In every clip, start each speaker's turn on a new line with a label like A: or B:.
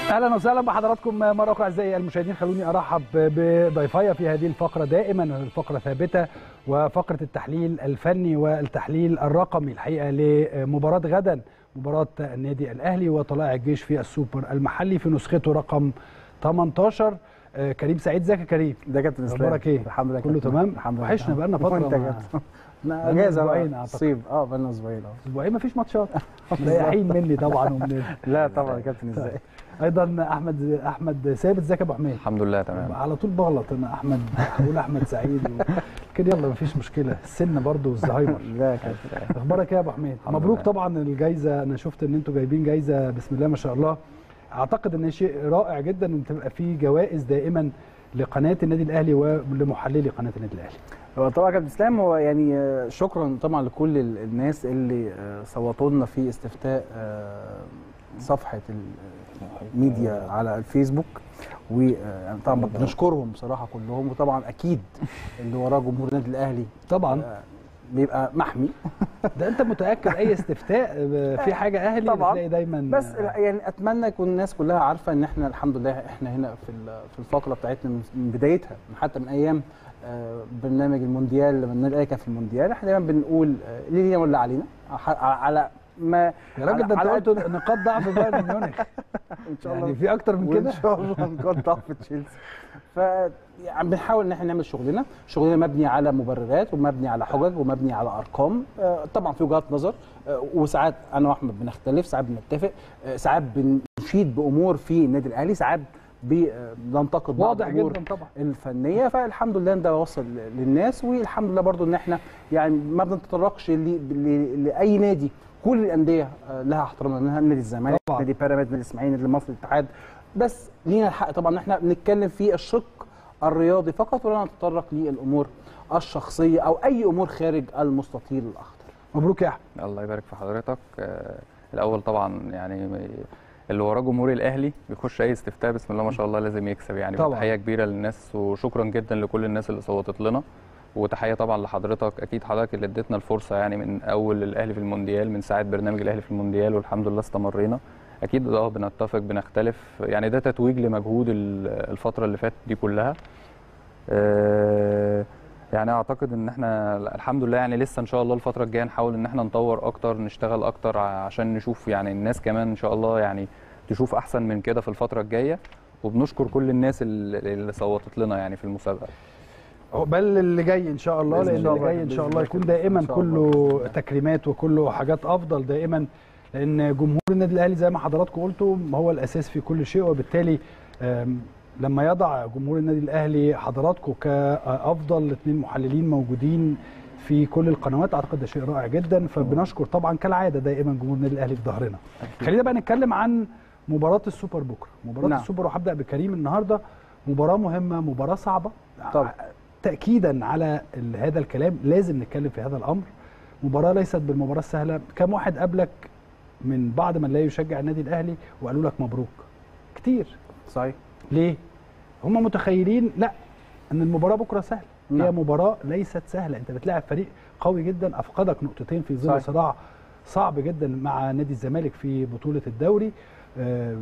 A: اهلا وسهلا بحضراتكم مره اخرى اعزائي المشاهدين خلوني ارحب بضيفي في هذه الفقره دائما الفقره ثابته وفقره التحليل الفني والتحليل الرقمي الحقيقه لمباراه غدا مباراه النادي الاهلي وطلائع الجيش في السوبر المحلي في نسخته رقم 18 كريم سعيد ازيك يا كريم
B: ده كابتن اسلام
A: اخبارك ايه
B: الحمد لله
A: كله
B: كابتن.
A: تمام
B: الحمد لله
A: وحشنا بقالنا فتره
B: وانت
A: ما-
B: ما اجازه
A: أسبوعين
B: بقى
A: أعتقد.
B: صيف اه بقالنا اسبوعين اه
A: اسبوعين مفيش ماتشات مريحين مني طبعا ومن
B: لا طبعا يا كابتن ازاي
A: ايضا احمد احمد ثابت ازيك يا ابو حميد
C: الحمد لله تمام
A: على طول بغلط انا احمد بقول احمد سعيد و... كده يلا مفيش مشكله السن برضه والزهايمر
B: لا يا كابتن
A: اخبارك ايه يا ابو حميد
C: الحمد
A: مبروك
C: لله.
A: طبعا الجايزه انا شفت ان انتوا جايبين جايزه بسم الله ما شاء الله اعتقد ان شيء رائع جدا ان تبقى في جوائز دائما لقناه النادي الاهلي ولمحللي قناه النادي الاهلي
B: هو طبعا يا كابتن اسلام هو يعني آه، شكرا طبعا لكل ال- الناس اللي آه، صوتوا لنا في استفتاء آه، صفحه الميديا على الفيسبوك وطبعا بنشكرهم بصراحه كلهم وطبعا اكيد اللي وراه جمهور النادي الاهلي
A: طبعا
B: آه، بيبقى محمي
A: ده انت متاكد اي استفتاء في حاجه اهلي
B: طبعاً.
A: بتلاقي دايما
B: بس يعني اتمنى يكون الناس كلها عارفه ان احنا الحمد لله احنا هنا في ال- في الفقره بتاعتنا من- من بدايتها من حتى من ايام آه، برنامج المونديال لما النادي الاهلي كان في المونديال احنا دايما بنقول آه، ليه لينا ولا علينا ح- على ما
A: يا راجل ده انت
B: على- على
A: قلت نقاط ضعف بايرن ميونخ
B: ان شاء
A: يعني
B: الله
A: في اكتر من
B: وان
A: كده
B: شاء الله نقاط ضعف تشيلسي ف يعني بنحاول ان احنا نعمل شغلنا شغلنا مبني على مبررات ومبني على حجج ومبني على ارقام آه، طبعا في وجهات نظر آه، وساعات انا واحمد بنختلف ساعات بنتفق آه، ساعات بنشيد بامور في النادي الاهلي ساعات بي- آه، بننتقد بعض
A: واضح
B: الامور
A: جدا طبعا
B: الفنيه فالحمد لله ده وصل للناس والحمد لله برضو ان احنا يعني ما بنتطرقش ل- ل- لاي نادي كل الانديه آه، لها احترامها منها نادي الزمالك
A: طبعاً.
B: نادي بيراميدز نادي الاسماعيلي نادي المصري الاتحاد بس لينا الحق طبعا ان احنا بنتكلم في الشق الرياضي فقط ولا نتطرق للامور الشخصيه او اي امور خارج المستطيل الاخضر
A: مبروك يا احمد
C: الله يبارك في حضرتك آه، الاول طبعا يعني اللي وراه جمهور الاهلي بيخش اي استفتاء بسم الله ما شاء الله لازم يكسب يعني
A: طبعاً.
C: تحيه كبيره للناس وشكرا جدا لكل الناس اللي صوتت لنا وتحيه طبعا لحضرتك اكيد حضرتك اللي اديتنا الفرصه يعني من اول الاهلي في المونديال من ساعه برنامج الاهلي في المونديال والحمد لله استمرينا اكيد اه بنتفق بنختلف يعني ده تتويج لمجهود ال- الفتره اللي فاتت دي كلها آه، يعني اعتقد ان احنا الحمد لله يعني لسه ان شاء الله الفتره الجايه نحاول ان احنا نطور اكتر نشتغل اكتر عشان نشوف يعني الناس كمان ان شاء الله يعني تشوف احسن من كده في الفتره الجايه وبنشكر كل الناس اللي اللي صوتت لنا يعني في المسابقه
A: عقبال اللي جاي ان شاء الله
B: بإذن
A: لان
B: الله
A: اللي جاي ان شاء
B: بإذن
A: الله
B: الله
A: يكون
B: كده.
A: دائما
B: إن شاء الله
A: كله
B: بإذن الله.
A: تكريمات وكله حاجات افضل دائما لان جمهور النادي الاهلي زي ما حضراتكم قلتوا هو الاساس في كل شيء وبالتالي آم، لما يضع جمهور النادي الاهلي حضراتكم كافضل اثنين محللين موجودين في كل القنوات اعتقد ده شيء رائع جدا فبنشكر طبعا كالعاده دائما جمهور النادي الاهلي في ظهرنا خلينا بقى نتكلم عن مباراه السوبر بكره مباراه
B: نعم.
A: السوبر وهبدا بكريم النهارده مباراه مهمه مباراه صعبه
B: طبعا.
A: تاكيدا على ال- هذا الكلام لازم نتكلم في هذا الامر مباراه ليست بالمباراه السهله كم واحد قابلك من بعد من لا يشجع النادي الاهلي وقالوا لك مبروك كتير
B: صحيح
A: ليه هم متخيلين لا ان المباراه بكره سهله هي
B: نعم.
A: مباراه ليست سهله انت بتلاعب فريق قوي جدا افقدك نقطتين في ظل
B: صحيح.
A: صراع صعب جدا مع نادي الزمالك في بطوله الدوري آه،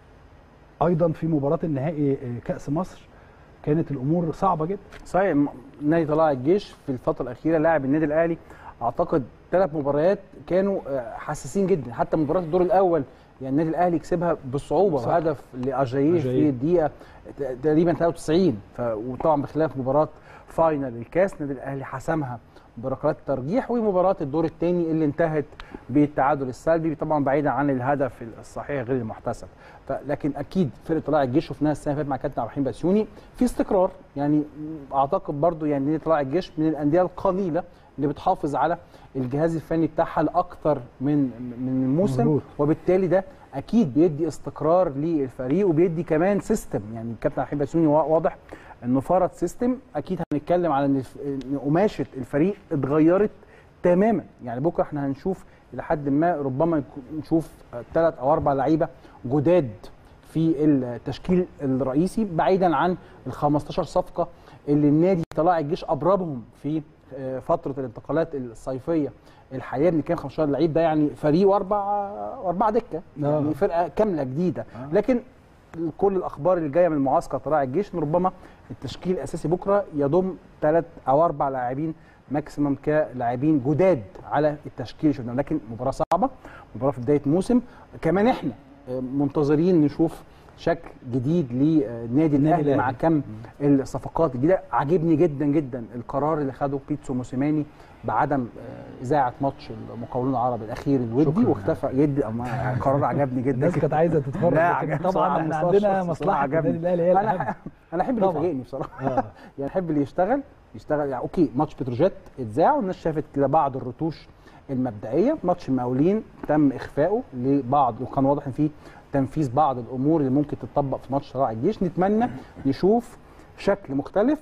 A: ايضا في مباراه النهائي آه، كاس مصر كانت الامور صعبه جدا
B: صحيح م- نادي طلائع الجيش في الفتره الاخيره لاعب النادي الاهلي اعتقد ثلاث مباريات كانوا آه، حساسين جدا حتى مباراه الدور الاول يعني النادي الاهلي كسبها بصعوبه
A: صح.
B: وهدف لاجاييه
A: أجاييه.
B: في الدقيقه ت- تقريبا 93 ف... وطبعا بخلاف مباراه فاينل الكاس النادي الاهلي حسمها بركلات ترجيح ومباراه الدور الثاني اللي انتهت بالتعادل السلبي طبعا بعيدا عن الهدف الصحيح غير المحتسب ف- لكن اكيد فرقه طلائع الجيش شفناها السنه اللي فاتت مع كابتن عبد الرحيم بسيوني في استقرار يعني اعتقد برضو يعني نادي طلائع الجيش من الانديه القليله اللي بتحافظ على الجهاز الفني بتاعها لاكثر من من الموسم
A: مظبوط.
B: وبالتالي ده اكيد بيدي استقرار للفريق وبيدي كمان سيستم يعني الكابتن عبد الرحيم بسيوني وا- واضح انه فرض سيستم اكيد هنتكلم على ان الف- إن قماشه الفريق اتغيرت تماما يعني بكره احنا هنشوف لحد ما ربما يكون- نشوف ثلاث او اربع لعيبه جداد في التشكيل الرئيسي بعيدا عن ال 15 صفقه اللي النادي طلائع الجيش ابرمهم في آه، فتره الانتقالات الصيفيه الحاليه بنتكلم 15 لعيب ده يعني فريق واربع واربعه دكه
A: آه.
B: يعني فرقه كامله جديده لكن كل الاخبار اللي جايه من معسكر طلائع الجيش إن ربما التشكيل الاساسي بكره يضم ثلاث او اربع لاعبين ماكسيمم كلاعبين جداد على التشكيل اللي شفناه لكن مباراه صعبه مباراه في بدايه موسم كمان احنا آه، منتظرين نشوف شكل جديد للنادي الاهلي
A: الأهلي.
B: مع كم الصفقات الجديده عاجبني جدا جدا القرار اللي خده بيتسو موسيماني بعدم آه، اذاعه ماتش المقاولون العرب الاخير الودي
A: شكراً.
B: واختفى جدا أما قرار عجبني جدا
A: الناس كانت عايزه تتفرج
B: لا
A: لكن
B: عجبني
A: طبعا
B: بصراحة
A: احنا
B: المستوى
A: عندنا
B: الشخصي
A: مصلحه
B: بصراحة
A: النادي الاهلي هي الاهم
B: انا انا احب اللي
A: طبعاً.
B: يفاجئني بصراحه
A: آه.
B: يعني احب اللي يشتغل يشتغل يعني اوكي ماتش بتروجيت اتذاع والناس شافت كده بعض الرتوش المبدئيه ماتش المقاولين تم اخفائه لبعض وكان واضح ان في تنفيذ بعض الامور اللي ممكن تطبق في ماتش طلائع الجيش نتمنى نشوف شكل مختلف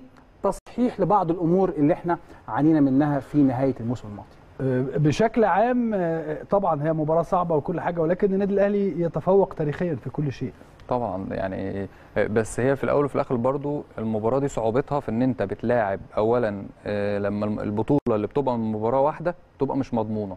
B: وتصحيح لبعض الامور اللي احنا عانينا منها في نهايه الموسم الماضي
A: آه، بشكل عام آه، طبعا هي مباراه صعبه وكل حاجه ولكن النادي الاهلي يتفوق تاريخيا في كل شيء
C: طبعا يعني بس هي في الاول وفي الاخر برضو المباراه دي صعوبتها في ان انت بتلاعب اولا آه، لما البطوله اللي بتبقى من مباراه واحده تبقى مش مضمونه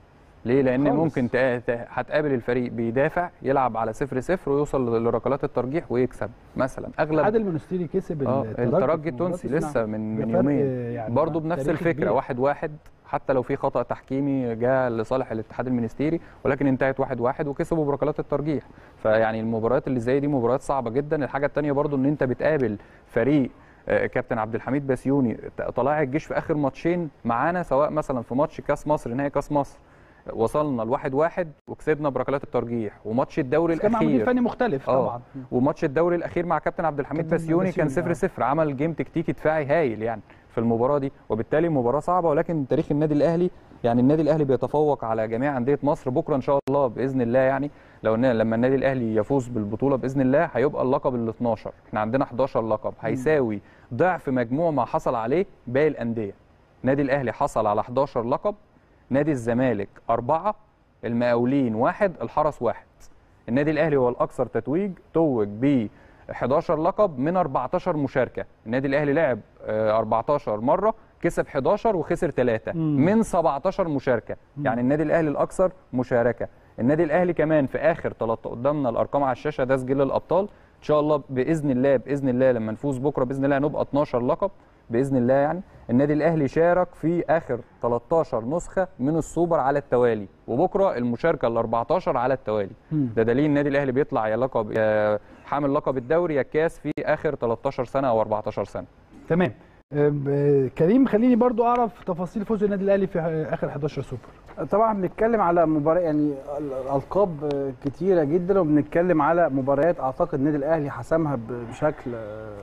C: ليه لان
A: خالص.
C: ممكن تقا- ت- هتقابل الفريق بيدافع يلعب على صفر صفر ويوصل لركلات الترجيح ويكسب مثلا اغلب
A: عادل منستيري كسب
C: اه
A: الترجي
C: الترجي
A: في
C: التونسي
A: مباراة
C: لسه من من
A: بفرق،
C: يومين
A: يعني
C: برضه بنفس
A: تاريخي
C: الفكره
A: كبير.
C: واحد واحد حتى لو في خطا تحكيمي جاء لصالح الاتحاد المنستيري ولكن انتهت واحد واحد وكسبوا بركلات الترجيح فيعني المباريات اللي زي دي مباريات صعبه جدا الحاجه الثانيه برضه ان انت بتقابل فريق آه، كابتن عبد الحميد بسيوني طلائع الجيش في اخر ماتشين معانا سواء مثلا في ماتش كاس مصر نهائي كاس مصر وصلنا لواحد واحد وكسبنا بركلات الترجيح وماتش الدوري
A: كان مع مدير
C: الاخير
A: فني مختلف
C: آه.
A: طبعا
C: وماتش الدوري الاخير مع كابتن عبد الحميد
A: كابتن
C: بسيوني كان
A: بسيوني،
C: 0
A: آه.
C: 0 عمل جيم تكتيكي دفاعي هايل يعني في المباراه دي وبالتالي مباراه صعبه ولكن تاريخ النادي الاهلي يعني النادي الاهلي بيتفوق على جميع انديه مصر بكره ان شاء الله باذن الله يعني لو إن لما النادي الاهلي يفوز بالبطوله باذن الله هيبقى اللقب ال 12 احنا عندنا 11 لقب هيساوي ضعف مجموع ما حصل عليه باقي الانديه النادي الاهلي حصل على 11 لقب نادي الزمالك أربعة المقاولين واحد الحرس واحد النادي الاهلي هو الاكثر تتويج توج ب 11 لقب من 14 مشاركه النادي الاهلي لعب آه، 14 مره كسب 11 وخسر 3
A: مم.
C: من 17 مشاركه يعني النادي الاهلي الاكثر مشاركه النادي الاهلي كمان في اخر 13 قدامنا الارقام على الشاشه ده سجل الابطال ان شاء الله باذن الله باذن الله لما نفوز بكره باذن الله هنبقى 12 لقب باذن الله يعني النادي الاهلي شارك في اخر 13 نسخه من السوبر على التوالي وبكره المشاركه ال 14 على التوالي
A: مم.
C: ده دليل النادي الاهلي بيطلع يا لقب يا حامل لقب الدوري يا الكاس في اخر 13 سنه او 14 سنه
A: تمام آم، آه، كريم خليني برضو اعرف تفاصيل فوز النادي الاهلي في آه، اخر 11 سوبر
B: طبعا بنتكلم على مباراه يعني ال- القاب كتيره جدا وبنتكلم على مباريات اعتقد النادي الاهلي حسمها ب- بشكل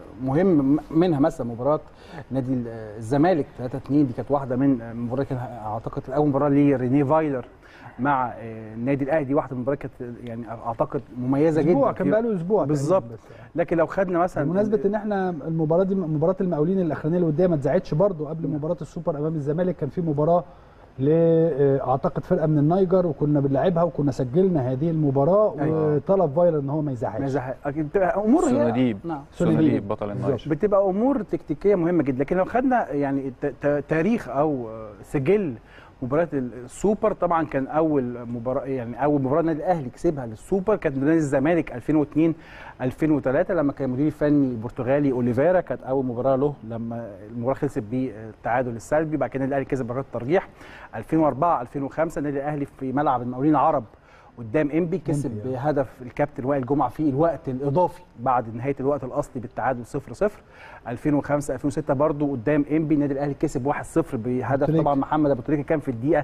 B: مهم منها مثلا مباراه نادي ال- الزمالك 3 2 دي كانت واحده من المباريات كانت اعتقد اول مباراه لريني فايلر مع النادي الاهلي دي واحده من المباريات كانت يعني اعتقد مميزه جدا
A: اسبوع كان
B: في-
A: بقاله اسبوع
B: بالظبط.
A: تقريباً بس.
B: لكن لو خدنا مثلا
A: بمناسبه ان احنا المباراه دي مباراه المقاولين الاخرانيه اللي قدام ما اتذاعتش برضو قبل مباراه السوبر امام الزمالك كان في مباراه ل آه، اعتقد فرقه من النيجر وكنا بنلعبها وكنا سجلنا هذه المباراه
B: أيوة.
A: وطلب فايلر ان هو ما يزعلش
B: مزح- أكيد بتبقى امور هي-
C: سوناديب
B: نعم
A: سوناديب.
C: سوناديب بطل النايل
A: بالظبط.
B: بتبقى امور تكتيكيه مهمه جدا لكن لو خدنا يعني ت- ت- تاريخ او سجل مباراه السوبر طبعا كان اول مباراه يعني اول مباراه النادي الاهلي كسبها للسوبر كانت نادي الزمالك 2002 2003 لما كان المدير الفني البرتغالي اوليفيرا كانت اول مباراه له لما المباراه خلصت بالتعادل السلبي بعد كده النادي الاهلي كسب بركات الترجيح 2004 2005 النادي الاهلي في ملعب المقاولين العرب قدام انبي كسب
A: إنبي،
B: بهدف الكابتن وائل جمعه في الوقت الاضافي بعد نهايه الوقت الاصلي بالتعادل 0 0 2005 2006 برضو قدام انبي النادي الاهلي كسب 1 0 بهدف
A: تريكة.
B: طبعا محمد ابو تريكه كان في الدقيقه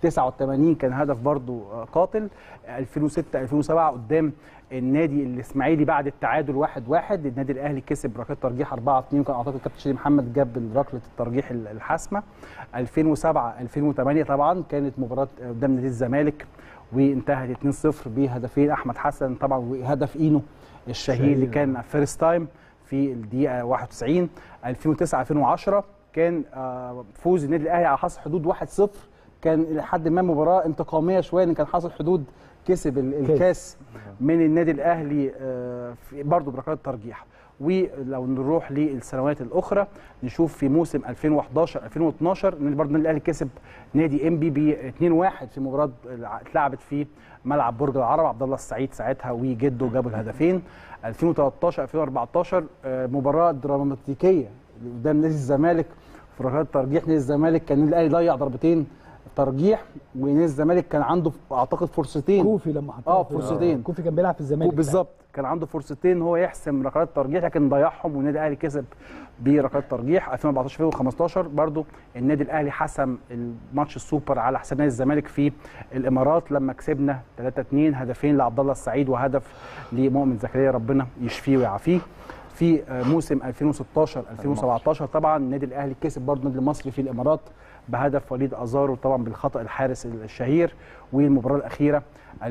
B: 89 كان هدف برضو آه، قاتل 2006 2007 قدام النادي الاسماعيلي بعد التعادل 1 1 النادي الاهلي كسب ركلات ترجيح 4 2 وكان اعتقد كابتن شيري محمد جاب ركله الترجيح الحاسمه 2007 2008 طبعا كانت مباراه قدام نادي الزمالك وانتهت 2-0 بهدفين احمد حسن طبعا وهدف اينو الشهير اللي
A: شهير.
B: كان فيرست تايم في الدقيقه 91 2009 2010 كان آه، فوز النادي الاهلي على حصر حدود 1-0 كان لحد ما مباراه انتقاميه شويه ان كان حصل حدود كسب ال-
A: كاس.
B: الكاس من النادي الاهلي آه، في- برضه بركلات ترجيح ولو نروح للسنوات الاخرى نشوف في موسم 2011 2012 ان برضه النادي الاهلي كسب نادي ام بي ب 2-1 في مباراه اتلعبت في ملعب برج العرب عبد الله السعيد ساعتها وجده جابوا الهدفين 2013 2014 آه، مباراه دراماتيكيه قدام نادي الزمالك في ركلات ترجيح نادي الزمالك كان النادي الاهلي ضيع ضربتين ترجيح ونادي الزمالك كان عنده اعتقد فرصتين
A: كوفي لما حطها
B: اه
A: في-
B: فرصتين.
A: كوفي كان بيلعب في الزمالك
B: بالظبط كان عنده فرصتين ان هو يحسم ركلات ترجيح لكن ضيعهم والنادي الاهلي كسب بركلات ترجيح 2014 2015 برضو النادي الاهلي حسم الماتش السوبر على حساب نادي الزمالك في الامارات لما كسبنا 3 2 هدفين لعبد الله السعيد وهدف لمؤمن زكريا ربنا يشفيه ويعافيه في آه، موسم 2016 2017 طبعا النادي الاهلي كسب برضه النادي المصري في الامارات بهدف وليد ازارو طبعا بالخطا الحارس الشهير والمباراه الاخيره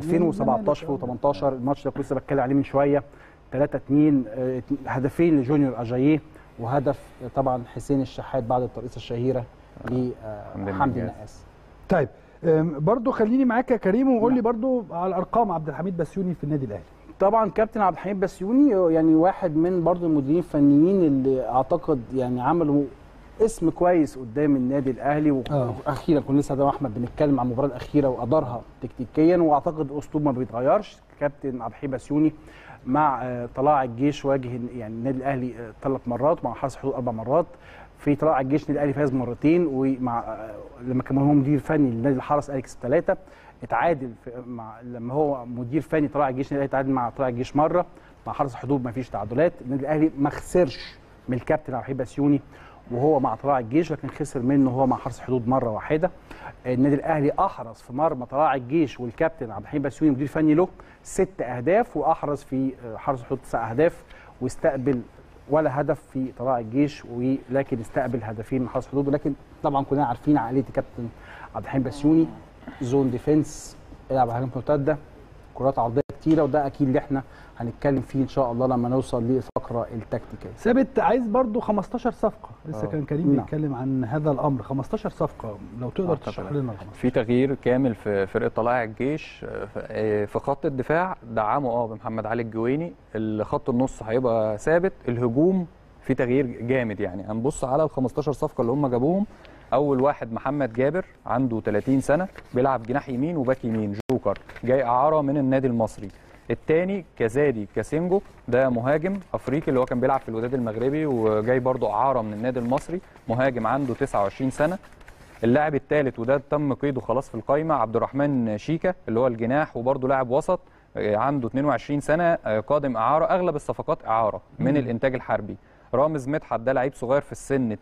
B: 2017 و18 الماتش ده كنت لسه بتكلم عليه من شويه 3 2 آه، هدفين لجونيور اجاييه وهدف آه، طبعا حسين الشحات بعد الترقيصه الشهيره
C: حمدي
B: لحمدي
C: النجاس.
B: النقاس
A: طيب أم، برضو خليني معاك يا كريم وقول لي برضو على الارقام عبد الحميد بسيوني في النادي الاهلي
B: طبعا كابتن عبد الحميد بسيوني يعني واحد من برضو المديرين الفنيين اللي اعتقد يعني عملوا اسم كويس قدام النادي الاهلي
A: آه.
B: واخيرا كنا لسه ده احمد بنتكلم عن المباراه الاخيره وادارها تكتيكيا واعتقد اسلوب ما بيتغيرش كابتن عبد الحميد بسيوني مع آه، طلائع الجيش واجه يعني النادي الاهلي ثلاث مرات ومع حرس الحدود اربع مرات في طلائع الجيش النادي الاهلي فاز مرتين ومع آه، لما كان هو مدير فني لنادي الحرس اليكس ثلاثه اتعادل في مع لما هو مدير فني طلائع الجيش النادي الاهلي اتعادل مع طلائع الجيش مره مع حرس الحدود ما فيش تعادلات النادي الاهلي ما خسرش من الكابتن عبد الحميد بسيوني وهو مع طلائع الجيش لكن خسر منه هو مع حرس الحدود مره واحده النادي الاهلي احرز في مرمى طلائع الجيش والكابتن عبد الحميد بسيوني مدير فني له ست اهداف واحرز في حرس الحدود تسع اهداف واستقبل ولا هدف في طلائع الجيش ولكن استقبل هدفين من حرس الحدود ولكن طبعا كلنا عارفين عقليه الكابتن عبد الحميد بسيوني زون ديفنس يلعب على هجمات مرتده كرات عرضيه كتيره وده اكيد اللي احنا هنتكلم فيه ان شاء الله لما نوصل للفقره التكتيكيه
A: ثابت عايز برضو 15 صفقه لسه
B: آه.
A: كان كريم
B: نعم.
A: بيتكلم عن هذا الامر 15 صفقه لو تقدر
C: أعتقد.
A: تشرح لنا الخمسة.
C: في تغيير كامل في فرقه طلائع الجيش آه، في خط الدفاع دعموا اه بمحمد علي الجويني خط النص هيبقى ثابت الهجوم في تغيير جامد يعني هنبص على ال 15 صفقه اللي هم جابوهم اول واحد محمد جابر عنده 30 سنه بيلعب جناح يمين وباك يمين جوكر جاي اعاره من النادي المصري الثاني كزادي كاسينجو ده مهاجم افريقي اللي هو كان بيلعب في الوداد المغربي وجاي برضه اعاره من النادي المصري مهاجم عنده 29 سنه اللاعب الثالث وده تم قيده خلاص في القايمه عبد الرحمن شيكا اللي هو الجناح وبرضه لاعب وسط آه، عنده 22 سنه آه، قادم اعاره اغلب الصفقات اعاره من الانتاج الحربي رامز مدحت ده لعيب صغير في السن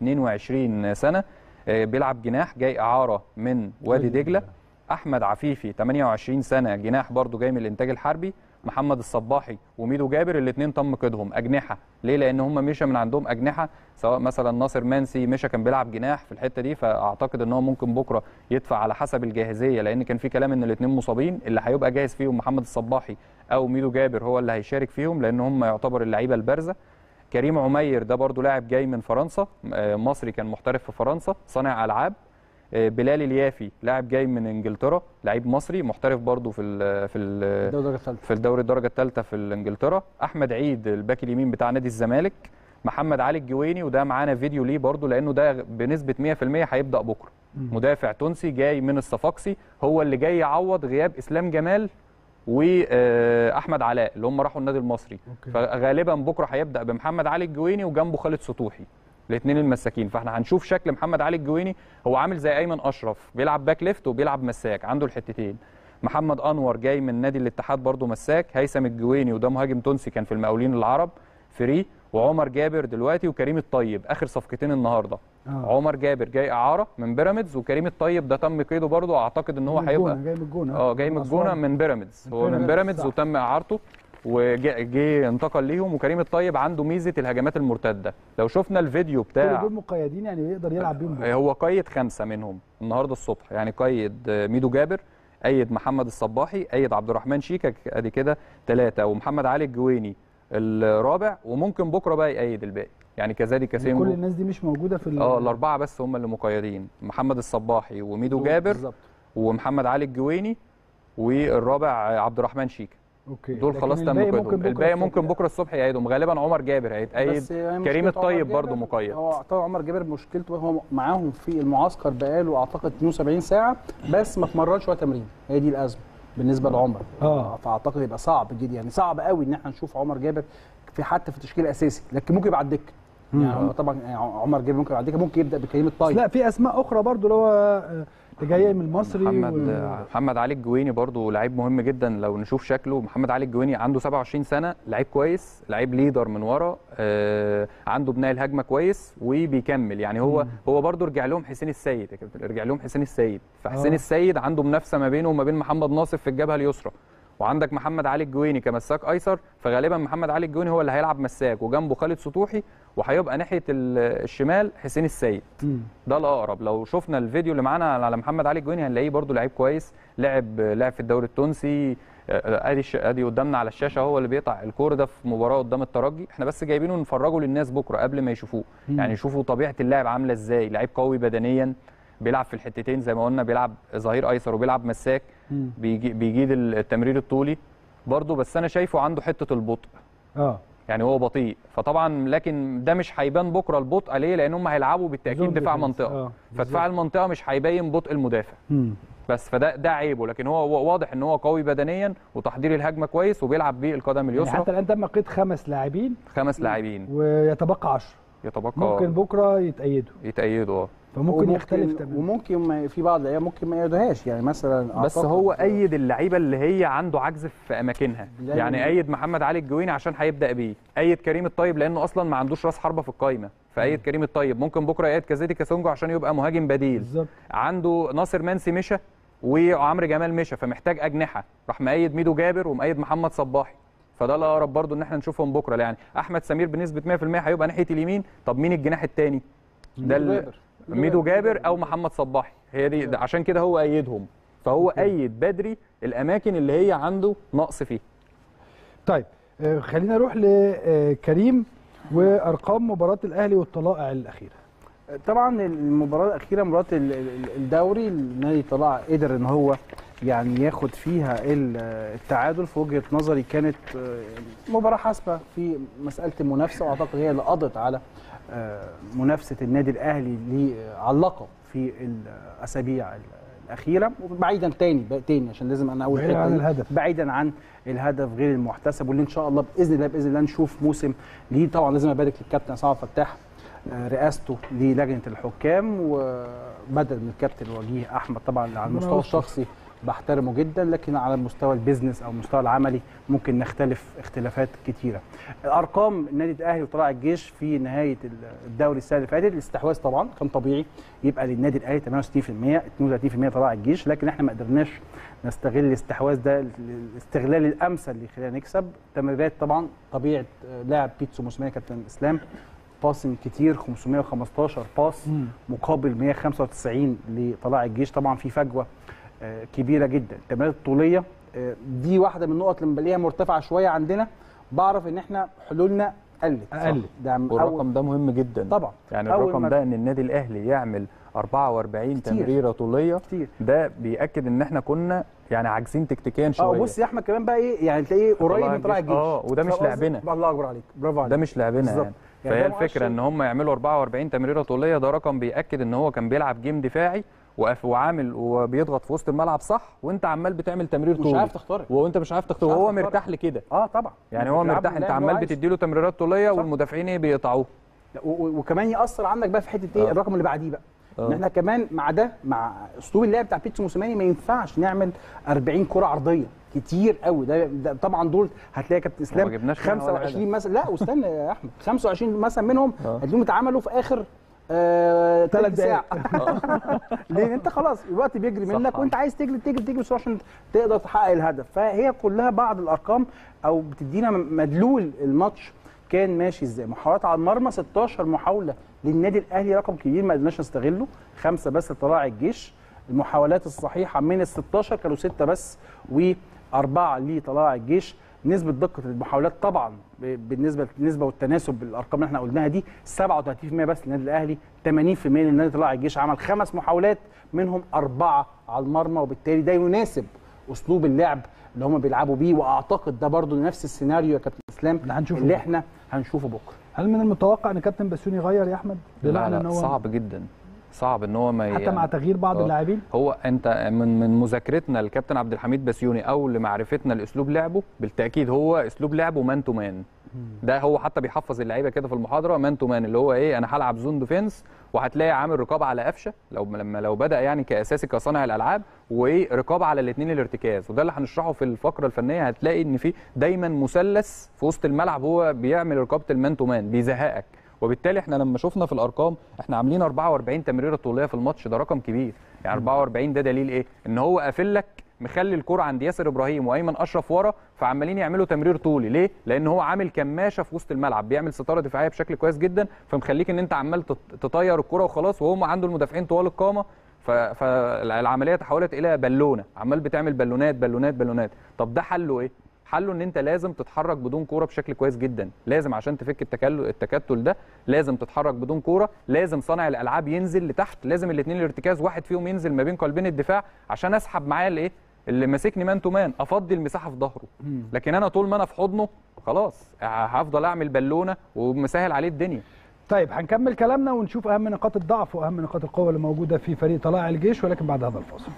C: 22 سنه آه، بيلعب جناح جاي اعاره من وادي دجله احمد عفيفي 28 سنه جناح برضه جاي من الانتاج الحربي محمد الصباحي وميدو جابر الاثنين تم قيدهم اجنحه ليه لان هم مشى من عندهم اجنحه سواء مثلا ناصر منسي مشى كان بيلعب جناح في الحته دي فاعتقد ان هو ممكن بكره يدفع على حسب الجاهزيه لان كان في كلام ان الاثنين مصابين اللي هيبقى جاهز فيهم محمد الصباحي او ميدو جابر هو اللي هيشارك فيهم لان هم يعتبر اللعيبه البارزه كريم عمير ده برضو لاعب جاي من فرنسا آه، مصري كان محترف في فرنسا صانع العاب آه، بلال اليافي لاعب جاي من انجلترا لعيب مصري محترف برضو في ال في ال
B: الدرجه الثالثه
C: في الدوري الدرجه الثالثه في انجلترا احمد عيد الباك اليمين بتاع نادي الزمالك محمد علي الجويني وده معانا فيديو ليه برضو لانه ده بنسبه 100% هيبدا بكره مدافع تونسي جاي من الصفاقسي هو اللي جاي يعوض غياب اسلام جمال واحمد علاء اللي هم راحوا النادي المصري
A: أوكي.
C: فغالبا بكره هيبدا بمحمد علي الجويني وجنبه خالد سطوحي الاثنين المساكين فاحنا هنشوف شكل محمد علي الجويني هو عامل زي ايمن اشرف بيلعب باك ليفت وبيلعب مساك عنده الحتتين محمد انور جاي من نادي الاتحاد برضه مساك هيثم الجويني وده مهاجم تونسي كان في المقاولين العرب فري وعمر جابر دلوقتي وكريم الطيب اخر صفقتين النهارده
A: آه.
C: عمر جابر جاي اعاره من بيراميدز وكريم الطيب ده تم قيده برضه اعتقد ان هو
A: من
C: هيبقى
A: الجونة، جاي من الجونه
C: اه جاي من الجونه من بيراميدز
A: من
C: هو من
A: بيراميدز،
C: بيراميدز
A: صح.
C: وتم اعارته وجه انتقل ليهم وكريم الطيب عنده ميزه الهجمات المرتده لو شفنا الفيديو
A: كل
C: بتاع
A: دول مقيدين يعني يقدر يلعب بيهم بكرة.
C: هو قيد خمسه منهم النهارده الصبح يعني قيد ميدو جابر ايد محمد الصباحي ايد عبد الرحمن شيكا ادي كده ثلاثه ومحمد علي الجويني الرابع وممكن بكره بقى يأيد الباقي يعني كزادي
A: يعني
C: كاسينجو
A: كل الناس دي مش موجوده في ال-
C: اه الاربعه بس هم اللي مقيدين محمد الصباحي وميدو جابر
B: بالظبط
C: ومحمد علي الجويني والرابع عبد الرحمن شيكا
A: اوكي
C: دول
A: لكن
C: خلاص تم
A: الباقي
C: قيدهم
A: ممكن بكرة
C: الباقي
A: الصبح.
C: ممكن بكره الصبح يعيدهم غالبا عمر جابر هيتأيد
B: بس هي
C: كريم
B: مشكلة
C: الطيب
B: عمر
C: برضه
B: جابر-
C: مقيد
B: هو طبعا عمر جابر مشكلته هو معاهم في المعسكر بقاله اعتقد 72 ساعه بس ما اتمرنش ولا تمرين هي دي الازمه بالنسبه لعمر
A: اه
B: فاعتقد يبقى صعب جدا يعني صعب قوي ان احنا نشوف عمر جابر في حتى في التشكيل الاساسي لكن ممكن يبقى على الدكه يعني هو طبعا يعني عمر جابر ممكن يبقى على الدكه ممكن يبدا بكريم
A: بس
B: الطيب
A: لا في اسماء اخرى برضو اللي هو آه، اللي جايه من المصري
C: محمد
A: و...
C: محمد علي الجويني برضو لعيب مهم جدا لو نشوف شكله محمد علي الجويني عنده 27 سنه لعيب كويس لعيب ليدر من ورا آه عنده بناء الهجمه كويس وبيكمل يعني هو هو برضو رجع لهم حسين السيد يا كابتن رجع لهم حسين السيد فحسين
A: آه.
C: السيد عنده منافسه ما بينه وما بين محمد ناصف في الجبهه اليسرى وعندك محمد علي الجويني كمساك ايسر فغالبا محمد علي الجويني هو اللي هيلعب مساك وجنبه خالد سطوحي وهيبقى ناحيه ال- الشمال حسين السيد
A: مم.
C: ده الاقرب لو شفنا الفيديو اللي معانا على محمد علي الجويني هنلاقيه برده لعيب كويس لعب لعب في الدوري التونسي آه، ادي الش- ادي قدامنا على الشاشه هو اللي بيقطع الكوره ده في مباراه قدام الترجي احنا بس جايبينه نفرجه للناس بكره قبل ما يشوفوه
A: مم.
C: يعني يشوفوا طبيعه اللاعب عامله ازاي لعيب قوي بدنيا بيلعب في الحتتين زي ما قلنا بيلعب ظهير ايسر وبيلعب مساك
A: مم.
C: بيجي بيجيد التمرير الطولي برضه بس انا شايفه عنده حته البطء
A: اه
C: يعني هو بطيء فطبعا لكن ده مش هيبان بكره البطء ليه لان هم هيلعبوا بالتاكيد
A: زون
C: دفاع
A: ديفنس.
C: منطقه
A: آه،
C: فدفاع المنطقه مش هيبين بطء المدافع
A: مم.
C: بس فده ده عيبه لكن هو هو واضح ان هو قوي بدنيا وتحضير الهجمه كويس وبيلعب بالقدم
A: يعني
C: اليسرى
A: حتى الان تم قيد خمس لاعبين
C: خمس لاعبين
A: ويتبقى 10
C: يتبقى
A: ممكن بكره يتأيدوا
C: يتأيدوا اه
A: فممكن يختلف تماما
B: وممكن ما في بعض اللعيبه ممكن ما يقعدوهاش يعني مثلا
C: بس
B: أعتقد-
C: هو ايد اللعيبه اللي هي عنده عجز في اماكنها
B: لا
C: يعني
B: يعني-
C: ايد محمد علي الجويني عشان هيبدا بيه ايد كريم الطيب لانه اصلا ما عندوش راس حربه في القايمه فايد كريم الطيب ممكن بكره يأيد كازيتي كاسونجو عشان يبقى مهاجم بديل
A: بالظبط
C: عنده ناصر منسي مشى وعمرو جمال مشى فمحتاج اجنحه راح مأيد ميدو جابر ومأيد محمد صباحي فده الاقرب برضو ان احنا نشوفهم بكره يعني احمد سمير بنسبه 100% هيبقى ناحيه اليمين طب مين الجناح الثاني ده
B: ميدو
C: ال-
B: جابر.
C: ميدو جابر او محمد صباحي هي دي ده عشان كده هو ايدهم فهو ايد بدري الاماكن اللي هي عنده نقص فيها
A: طيب آه، خلينا نروح لكريم وارقام مباراه الاهلي والطلائع الاخيره
B: طبعا المباراه الاخيره مباراه ال- ال- الدوري النادي طلع قدر ان هو يعني ياخد فيها ال- التعادل في وجهه نظري كانت آه، مباراه حاسمه في مساله المنافسه واعتقد هي اللي قضت على آه، منافسه النادي الاهلي ل- على اللقب في الاسابيع الاخيره وبعيدا تاني تاني عشان لازم انا اقول
A: بعيداً
B: الحتة
A: عن
B: دي.
A: الهدف.
B: بعيدا عن الهدف غير المحتسب واللي ان شاء الله باذن الله باذن الله نشوف موسم ليه طبعا لازم ابارك للكابتن عصام فتاح آه، رئاسته للجنه الحكام وبدل من الكابتن وجيه احمد طبعا على المستوى
A: يوفقه.
B: الشخصي بحترمه جدا لكن على المستوى البيزنس او المستوى العملي ممكن نختلف اختلافات كتيره. الارقام النادي الاهلي وطلائع الجيش في نهايه الدوري السنه اللي فاتت الاستحواذ طبعا كان طبيعي يبقى للنادي الاهلي 68% 32% طلائع الجيش لكن احنا ما قدرناش نستغل الاستحواذ ده الاستغلال الامثل اللي يخلينا نكسب تمريرات طبعا طبيعه آه، لاعب بيتسو موسيماني كابتن اسلام باسنج كتير 515 باس
A: مم.
B: مقابل 195 لطلائع الجيش طبعا في فجوه آه، كبيره جدا التمريرات الطوليه آه، دي واحده من النقط اللي بلاقيها مرتفعه شويه عندنا بعرف ان احنا حلولنا قلت
A: قلت.
B: ده من
C: والرقم ده مهم جدا
B: طبعا
C: يعني
B: أول
C: الرقم
B: ما-
C: ده ان النادي الاهلي يعمل 44
B: كتير.
C: تمريره طوليه
B: كتير
C: ده بياكد ان احنا كنا يعني عاجزين تكتيكيا
B: اه
C: شويه
B: بص يا احمد كمان بقى ايه يعني تلاقيه قريب من طلائع الجيش
C: اه وده مش
B: فاهم قصدي؟
C: لعبنا
B: الله اكبر عليك برافو عليك
C: ده مش لعبنا
B: بالظبط.
C: يعني
B: يعني
C: فهي
B: ده
C: الفكره
B: مؤشر-
C: ان هم يعملوا 44 تمريره طوليه ده رقم بياكد ان هو كان بيلعب جيم دفاعي وقف وعامل وبيضغط في وسط الملعب صح وانت عمال بتعمل تمرير
B: مش
C: طولي
B: عارف تخترق
C: وانت مش عارف تختار
B: مش عارف
C: وهو
B: تخترق.
C: مرتاح لكده
B: اه طبعا
C: يعني هو
B: بيلعبوا
C: مرتاح انت
B: اللعب اللي هو
C: عمال
B: عايزه.
C: بتديله تمريرات طوليه
B: صح.
C: والمدافعين ايه بيقطعوه
B: لا، و- و- وكمان ياثر عندك بقى في حته ايه
C: آه.
B: الرقم اللي بعديه بقى ان
C: آه.
B: احنا كمان مع ده مع اسلوب اللعب بتاع بيتسو موسيماني ما ينفعش نعمل 40 كره عرضيه كتير قوي ده, ده طبعا دول هتلاقي يا كابتن اسلام
C: ما جبناش منها ولا
B: 25 مثلا لا واستنى يا احمد 25 مثلا منهم
C: آه.
B: هتلاقيهم اتعملوا في اخر آه
A: تلات
B: تلت ساعة لان انت خلاص الوقت بيجري
C: صح.
B: منك وانت عايز تجري تجري تجري بسرعه عشان تقدر تحقق الهدف فهي كلها بعض الارقام او بتدينا مدلول الماتش كان ماشي ازاي محاولات على المرمى 16 محاوله للنادي الاهلي رقم كبير ما قدرناش نستغله خمسه بس لطلائع الجيش المحاولات الصحيحه من ال 16 كانوا سته بس واربعه لطلائع الجيش نسبه دقه المحاولات طبعا ب- بالنسبه للنسبه والتناسب بالارقام اللي احنا قلناها دي 37% بس للنادي الاهلي 80% للنادي طلائع الجيش عمل خمس محاولات منهم اربعه على المرمى وبالتالي ده يناسب اسلوب اللعب اللي هم بيلعبوا بيه واعتقد ده برضو نفس السيناريو يا كابتن اسلام
A: اللي هنشوفه
B: اللي
A: بكرة.
B: احنا هنشوفه بكره
A: هل من المتوقع ان كابتن بسيوني يغير يا احمد
C: لا
A: بمعنى ان
C: لا
A: هو
C: صعب جدا صعب ان هو ما
A: حتى مع تغيير بعض
C: آه.
A: اللاعبين
C: هو انت من من مذاكرتنا للكابتن عبد الحميد بسيوني او لمعرفتنا لاسلوب لعبه بالتاكيد هو اسلوب لعبه مان تو مان ده هو حتى بيحفظ اللعيبه كده في المحاضره مان تو مان اللي هو ايه انا هلعب زون ديفنس وهتلاقي عامل رقابه على قفشه لو لما لو بدا يعني كاساسي كصانع الالعاب وايه رقابه على الاثنين الارتكاز وده اللي هنشرحه في الفقره الفنيه هتلاقي ان في دايما مثلث في وسط الملعب هو بيعمل رقابه المان تو مان بيزهقك وبالتالي احنا لما شفنا في الارقام احنا عاملين 44 تمريره طوليه في الماتش ده رقم كبير يعني 44 ده دليل ايه ان هو قافل لك مخلي الكرة عند ياسر ابراهيم وايمن اشرف ورا فعمالين يعملوا تمرير طولي ليه لان هو عامل كماشه في وسط الملعب بيعمل ستاره دفاعيه بشكل كويس جدا فمخليك ان انت عمال تط- تطير الكرة وخلاص وهم عنده المدافعين طوال القامه ف- فالعمليه تحولت الى بالونه عمال بتعمل بالونات بالونات بالونات طب ده حله ايه حله ان انت لازم تتحرك بدون كوره بشكل كويس جدا لازم عشان تفك التكل- التكتل ده لازم تتحرك بدون كوره لازم صانع الالعاب ينزل لتحت لازم الاثنين الارتكاز واحد فيهم ينزل ما بين قلبين الدفاع عشان اسحب معاه الايه اللي ماسكني مان تو مان افضي المساحه في ظهره لكن انا طول ما انا في حضنه خلاص هفضل اعمل بالونه ومسهل عليه الدنيا
A: طيب هنكمل كلامنا ونشوف اهم نقاط الضعف واهم نقاط القوه اللي موجوده في فريق طلائع الجيش ولكن بعد هذا الفاصل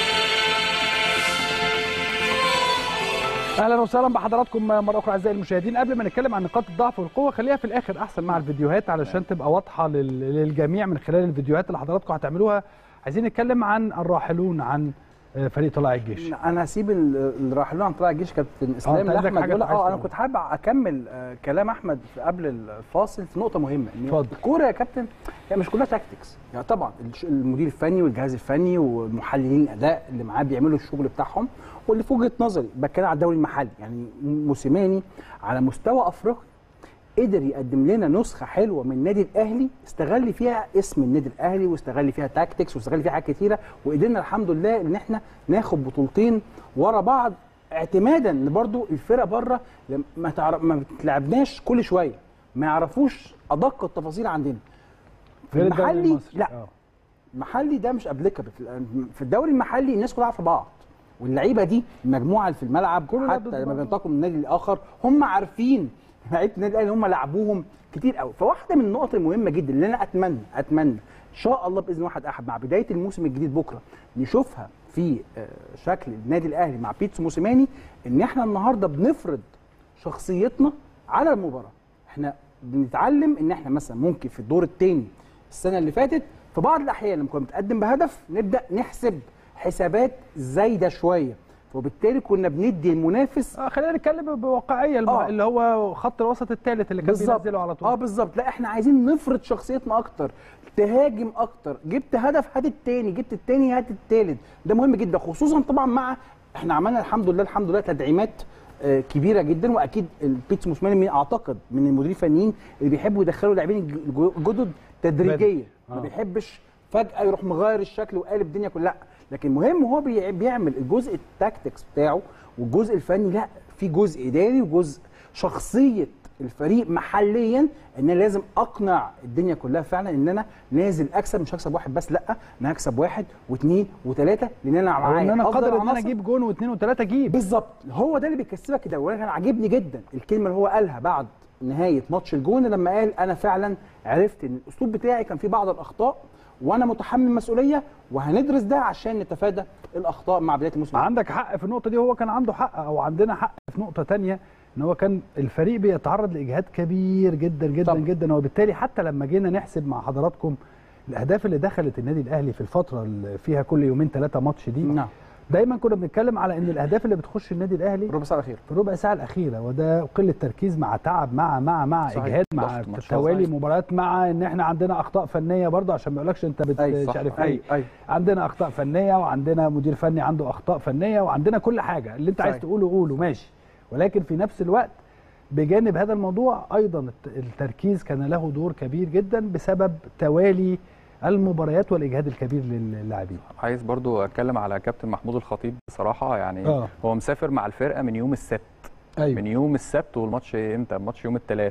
A: اهلا وسهلا بحضراتكم مره اخرى اعزائي المشاهدين قبل ما نتكلم عن نقاط الضعف والقوه خليها في الاخر احسن مع الفيديوهات علشان تبقى واضحه لل- للجميع من خلال الفيديوهات اللي حضراتكم هتعملوها عايزين نتكلم عن الراحلون عن آه، فريق طلائع الجيش
B: انا هسيب ال- الراحلون عن طلائع الجيش كابتن اسلام
A: أنت عندك
B: لاحمد
A: حاجة
B: يقول
A: عايز
B: اه انا
A: تقولها.
B: كنت حابب اكمل آه، كلام احمد في- قبل الفاصل في نقطه مهمه إن
A: اتفضل.
B: الكوره يا كابتن هي مش كلها تاكتكس يعني طبعا الش- المدير الفني والجهاز الفني والمحللين الاداء اللي معاه بيعملوا الشغل بتاعهم واللي في وجهه نظري بتكلم على الدوري المحلي يعني موسيماني على مستوى افريقيا قدر يقدم لنا نسخه حلوه من النادي الاهلي استغل فيها اسم النادي الاهلي واستغل فيها تاكتكس واستغل فيها حاجات كتيره وقدرنا الحمد لله ان احنا ناخد بطولتين ورا بعض اعتمادا ان برضو الفرق بره لم- ما تعرف ما بتلعبناش كل شويه ما يعرفوش ادق التفاصيل عندنا في
A: غير الدوري
B: المحلي
A: المصري.
B: لا
A: آه.
B: المحلي ده مش ابليكابل في الدوري المحلي الناس كلها عارفه بعض واللعيبه دي المجموعه اللي في الملعب
A: كله لعب ضد
B: حتى لما
A: بعض.
B: بينتقلوا من النادي الاخر هم عارفين لعيبه النادي الاهلي هم لعبوهم كتير قوي فواحده من النقط المهمه جدا اللي انا اتمنى اتمنى ان شاء الله باذن واحد احد مع بدايه الموسم الجديد بكره نشوفها في آه، شكل النادي الاهلي مع بيتسو موسيماني ان احنا النهارده بنفرض شخصيتنا على المباراه احنا بنتعلم ان احنا مثلا ممكن في الدور الثاني السنه اللي فاتت في بعض الاحيان لما كنا بنتقدم بهدف نبدا نحسب حسابات زايده شويه وبالتالي كنا بندي المنافس
A: آه خلينا نتكلم بواقعيه الم...
B: آه.
A: اللي هو خط الوسط الثالث اللي كان
B: بالظبط
A: بينزله على طول
B: اه بالظبط لا احنا عايزين نفرض شخصيتنا اكتر تهاجم اكتر جبت هدف هات التاني جبت التاني هات التالت ده مهم جدا خصوصا طبعا مع احنا عملنا الحمد لله الحمد لله تدعيمات آه، كبيره جدا واكيد البيتس موسيماني من اعتقد من المديرين الفنيين اللي بيحبوا يدخلوا لاعبين الج- الجدد تدريجيا ما
A: آه.
B: بيحبش فجاه يروح مغير الشكل وقالب الدنيا كلها لا لكن مهم هو بي- بيعمل الجزء التاكتكس بتاعه والجزء الفني لا في جزء اداري وجزء شخصيه الفريق محليا ان انا لازم اقنع الدنيا كلها فعلا ان انا نازل اكسب مش هكسب واحد بس لا انا هكسب واحد واثنين وثلاثه لان انا
A: او
B: معايا
A: ان انا
B: أفضل
A: قادر ان انا
B: عناصر.
A: اجيب جون واثنين وثلاثه اجيب
B: بالظبط هو ده اللي بيكسبك كده وانا كان عاجبني جدا الكلمه اللي هو قالها بعد نهايه ماتش الجون لما قال انا فعلا عرفت ان الاسلوب بتاعي كان فيه بعض الاخطاء وانا متحمل مسؤوليه وهندرس ده عشان نتفادى الاخطاء مع بدايه الموسم
A: عندك حق في النقطه دي هو كان عنده حق او عندنا حق في نقطه تانية ان هو كان الفريق بيتعرض لاجهاد كبير جدا جدا
B: طبعا.
A: جدا وبالتالي حتى لما جينا نحسب مع حضراتكم الاهداف اللي دخلت النادي الاهلي في الفتره اللي فيها كل يومين ثلاثه ماتش دي
B: نعم
A: دايما كنا بنتكلم على ان الاهداف اللي بتخش النادي الاهلي
B: ربع ساعه الاخيره
A: في الربع ساعه الاخيره وده قله تركيز مع تعب مع مع مع
B: صحيح.
A: اجهاد مع
C: ضغط ماتشات.
A: توالي
B: صحيح.
A: مباريات مع ان احنا عندنا اخطاء فنيه برضه عشان ما يقولكش انت بت-
B: أي،
A: مش
C: صح.
A: عارف ايه
B: اي اي
A: عندنا اخطاء فنيه وعندنا مدير فني عنده اخطاء فنيه وعندنا كل حاجه اللي انت عايز
B: صحيح.
A: تقوله قوله ماشي ولكن في نفس الوقت بجانب هذا الموضوع ايضا الت- التركيز كان له دور كبير جدا بسبب توالي المباريات والاجهاد الكبير للاعبين
C: عايز برضو اتكلم على كابتن محمود الخطيب بصراحه يعني
A: آه.
C: هو مسافر مع الفرقه من يوم السبت من يوم السبت والماتش امتى الماتش يوم الثلاث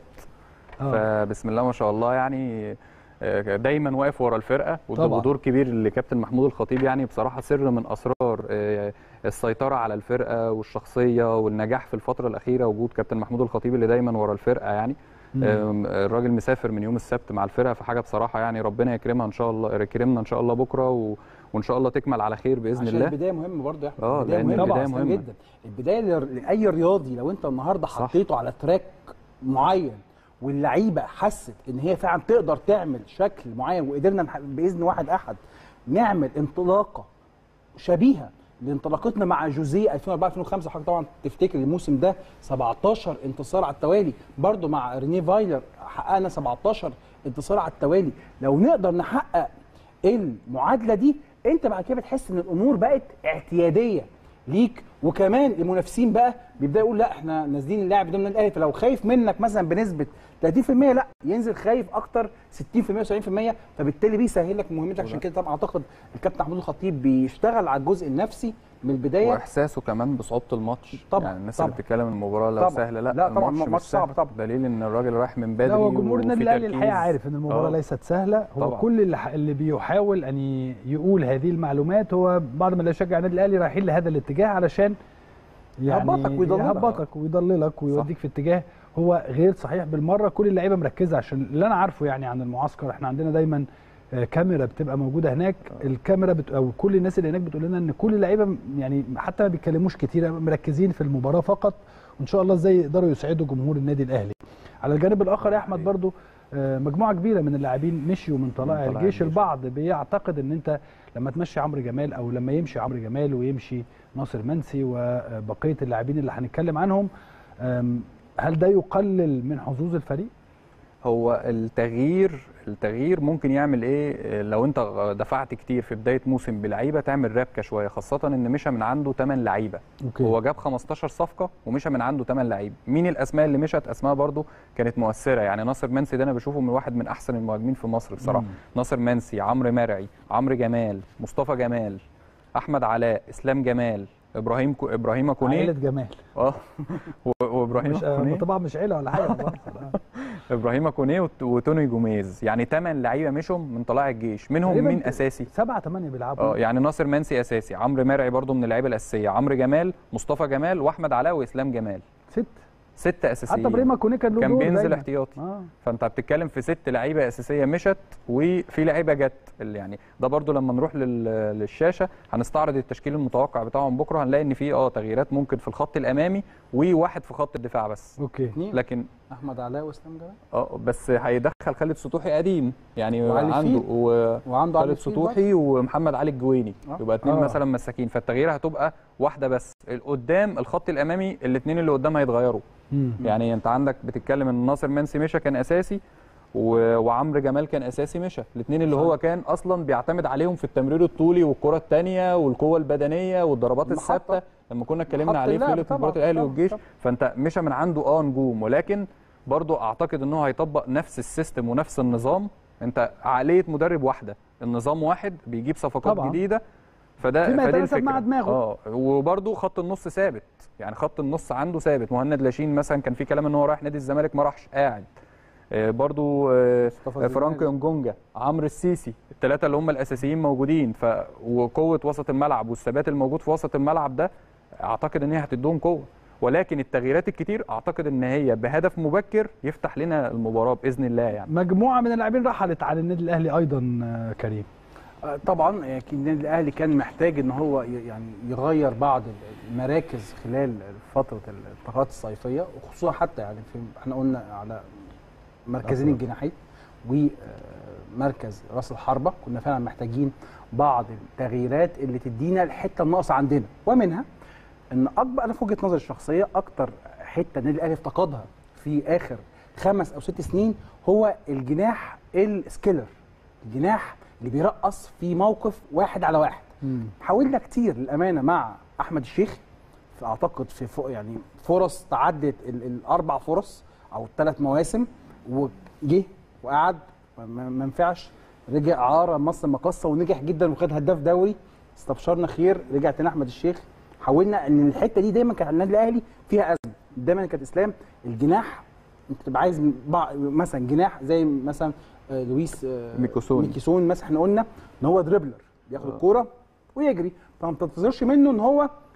A: آه.
C: فبسم الله ما شاء الله يعني آه، دايما واقف ورا الفرقه وده
A: طبعاً.
C: ودور كبير لكابتن محمود الخطيب يعني بصراحه سر من اسرار آه، السيطره على الفرقه والشخصيه والنجاح في الفتره الاخيره وجود كابتن محمود الخطيب اللي دايما ورا الفرقه يعني آم، الراجل مسافر من يوم السبت مع الفرقه فحاجه بصراحه يعني ربنا يكرمها ان شاء الله يكرمنا ان شاء الله بكره و... وان شاء الله تكمل على خير باذن
B: عشان
C: الله
B: البدايه مهمه برضه يا احمد
C: آه،
B: البدايه
C: لأن
B: مهمه
C: البداية
B: أصلاً
C: مهمة.
B: جدا البدايه ل- لاي رياضي لو انت النهارده
C: صح.
B: حطيته على تراك معين واللعيبه حست ان هي فعلا تقدر تعمل شكل معين وقدرنا نح- باذن واحد احد نعمل انطلاقه شبيهه لانطلاقتنا مع جوزيه 2004 2005 حضرتك طبعا تفتكر الموسم ده 17 انتصار على التوالي برضو مع رينيه فايلر حققنا 17 انتصار على التوالي لو نقدر نحقق المعادله دي انت بعد كده بتحس ان الامور بقت اعتياديه ليك وكمان المنافسين بقى بيبداوا يقول لا احنا نازلين اللاعب ده من الاهلي فلو خايف منك مثلا بنسبه 30% لا ينزل خايف اكتر 60% و70% فبالتالي بيسهل لك مهمتك عشان كده طبعا اعتقد الكابتن محمود الخطيب بيشتغل على الجزء النفسي من البدايه
C: واحساسه كمان بصعوبه الماتش
B: طبعا،
C: يعني الناس
B: طبعا.
C: اللي بتتكلم المباراه لو
B: طبعا.
C: سهله لا
B: لا طبعا،
C: الماتش
B: ماتش
C: مش
B: صعب
C: سهل.
B: طبعا.
C: دليل ان الراجل رايح من بدري
A: لا هو جمهور النادي
C: وفي
A: الاهلي
C: تركيز.
A: الحقيقه عارف ان المباراه
C: آه.
A: ليست سهله هو
C: طبعا.
A: كل اللي, ح- اللي بيحاول ان ي- يقول هذه المعلومات هو بعض من اللي يشجع النادي الاهلي رايحين لهذا الاتجاه علشان يعني
B: يهبطك ويضللك.
A: يهبطك ويضللك ويوديك في اتجاه هو غير صحيح بالمره كل اللعيبه مركزه عشان اللي انا عارفه يعني عن المعسكر احنا عندنا دايما آه، كاميرا بتبقى موجوده هناك الكاميرا بت... او كل الناس اللي هناك بتقول لنا ان كل اللعيبه م- يعني حتى ما بيتكلموش كتير مركزين في المباراه فقط وان شاء الله ازاي يقدروا يسعدوا جمهور النادي الاهلي على الجانب الاخر يا احمد برضو آه، مجموعه كبيره من اللاعبين مشيوا من طلائع
C: طلائع
A: الجيش
C: الجيش.
A: البعض بيعتقد ان انت لما تمشي عمرو جمال او لما يمشي عمرو جمال ويمشي ناصر منسي وبقيه اللاعبين اللي هنتكلم عنهم آم، هل ده يقلل من حظوظ الفريق؟
C: هو التغيير التغيير ممكن يعمل ايه لو انت دفعت كتير في بدايه موسم بلعيبه تعمل ربكه شويه خاصه ان مشى من عنده 8 لعيبه
A: اوكي
C: هو جاب 15 صفقه ومشى من عنده 8 لعيبه مين الاسماء اللي مشت اسماء برضو كانت مؤثره يعني ناصر منسي ده انا بشوفه من واحد من احسن المهاجمين في مصر بصراحه
A: مم.
C: ناصر منسي عمرو مرعي عمرو جمال مصطفى جمال احمد علاء اسلام جمال ابراهيم كو... ابراهيم
A: عائله
C: كونيه
A: جمال
C: اه و- وابراهيم
A: مش آه،
C: كونيه
A: طبعا مش عيله ولا حاجه أنا بهزر، آه.
C: ابراهيم كونيه وت- وتوني جوميز يعني ثمان لعيبه مشوا من طلائع الجيش منهم
A: تقريباً
C: مين اساسي
A: سبعه ثمانيه بيلعبوا
C: اه يعني ناصر منسي اساسي عمرو مرعي برضو من اللعيبه الاساسيه عمرو جمال مصطفى جمال واحمد علاء واسلام جمال
A: ست
C: ستة اساسيين
A: حتى ابراهيم كونيه كان له
C: كان
A: دور
C: بينزل
A: دايماً.
C: احتياطي
A: اه
C: فانت بتتكلم في ست لعيبه اساسيه مشت وفي لعيبه جت اللي يعني ده برضو لما نروح لل- للشاشه هنستعرض التشكيل المتوقع بتاعهم بكره هنلاقي ان في اه تغييرات ممكن في الخط الامامي وواحد في خط الدفاع بس
A: اوكي
B: اثنين
C: لكن
B: احمد علاء واسلام جمال
C: اه بس هيدخل خالد سطوحي قديم يعني
B: وعلي
C: عنده
B: فيل.
C: و...
B: وعنده علي
C: خالد
B: فيل
C: سطوحي ومحمد علي الجويني
B: آه.
C: يبقى اتنين
A: آه.
C: مثلا مساكين فالتغيير هتبقى واحده بس القدام الخط الامامي الاثنين اللي قدام هيتغيروا
A: مم.
C: يعني انت عندك بتتكلم ان ناصر منسي مشى كان اساسي و... وعمرو جمال كان اساسي مشى الاثنين اللي هو كان اصلا بيعتمد عليهم في التمرير الطولي والكره الثانيه والقوه البدنيه والضربات
B: المحطة.
C: الثابته لما كنا اتكلمنا
B: محط
C: عليه في
B: اللعب
C: ليله
B: طبعاً،
C: مباراه الاهلي
B: طبعاً،
C: والجيش
B: طبعاً.
C: فانت مشى من عنده اه نجوم ولكن برضو اعتقد ان هو هيطبق نفس السيستم ونفس النظام انت عقليه مدرب واحده النظام واحد بيجيب صفقات
A: طبعاً.
C: جديده فده
A: فيما
C: فدي
A: يتناسب مع
C: الفكرة.
A: دماغه.
C: اه وبرده خط النص ثابت يعني خط النص عنده ثابت مهند لاشين مثلا كان في كلام ان هو رايح نادي الزمالك ما راحش قاعد آه، برضو آه،
B: مصطفى
C: فرانك
B: زيدان.
C: انجونجا عمرو السيسي الثلاثه اللي هم الاساسيين موجودين ف وقوه وسط الملعب والثبات الموجود في وسط الملعب ده اعتقد ان هي هتدوهم قوه ولكن التغييرات الكتير اعتقد ان هي بهدف مبكر يفتح لنا المباراه باذن الله يعني
A: مجموعه من اللاعبين رحلت على النادي الاهلي ايضا آه، كريم
B: آه، طبعا اكيد النادي الاهلي كان محتاج ان هو ي- يعني يغير بعض المراكز خلال فتره الانتقالات الصيفيه وخصوصا حتى يعني في احنا قلنا على مركزين
A: أفضل.
B: الجناحين ومركز راس الحربه كنا فعلا محتاجين بعض التغييرات اللي تدينا الحته الناقصه عندنا ومنها ان اكبر انا في وجهه نظري الشخصيه اكتر حته النادي الاهلي افتقدها في اخر خمس او ست سنين هو الجناح السكيلر الجناح اللي بيرقص في موقف واحد على واحد حاولنا كتير للامانه مع احمد الشيخ في اعتقد في فوق يعني فرص تعدت ال- الاربع فرص او الثلاث مواسم وجه وقعد ما ما ينفعش رجع اعاره مصر مقصه ونجح جدا وخد هداف دوري استبشرنا خير رجع تاني احمد الشيخ حاولنا ان الحته دي دايما كان النادي الاهلي فيها ازمه دايما كانت اسلام الجناح انت تبقى عايز من بع- مثلا جناح زي مثلا آه، لويس آه،
C: ميكوسون.
B: ميكيسون مثلا احنا قلنا ان هو دريبلر بياخد الكوره ويجري فما بتنتظرش منه ان هو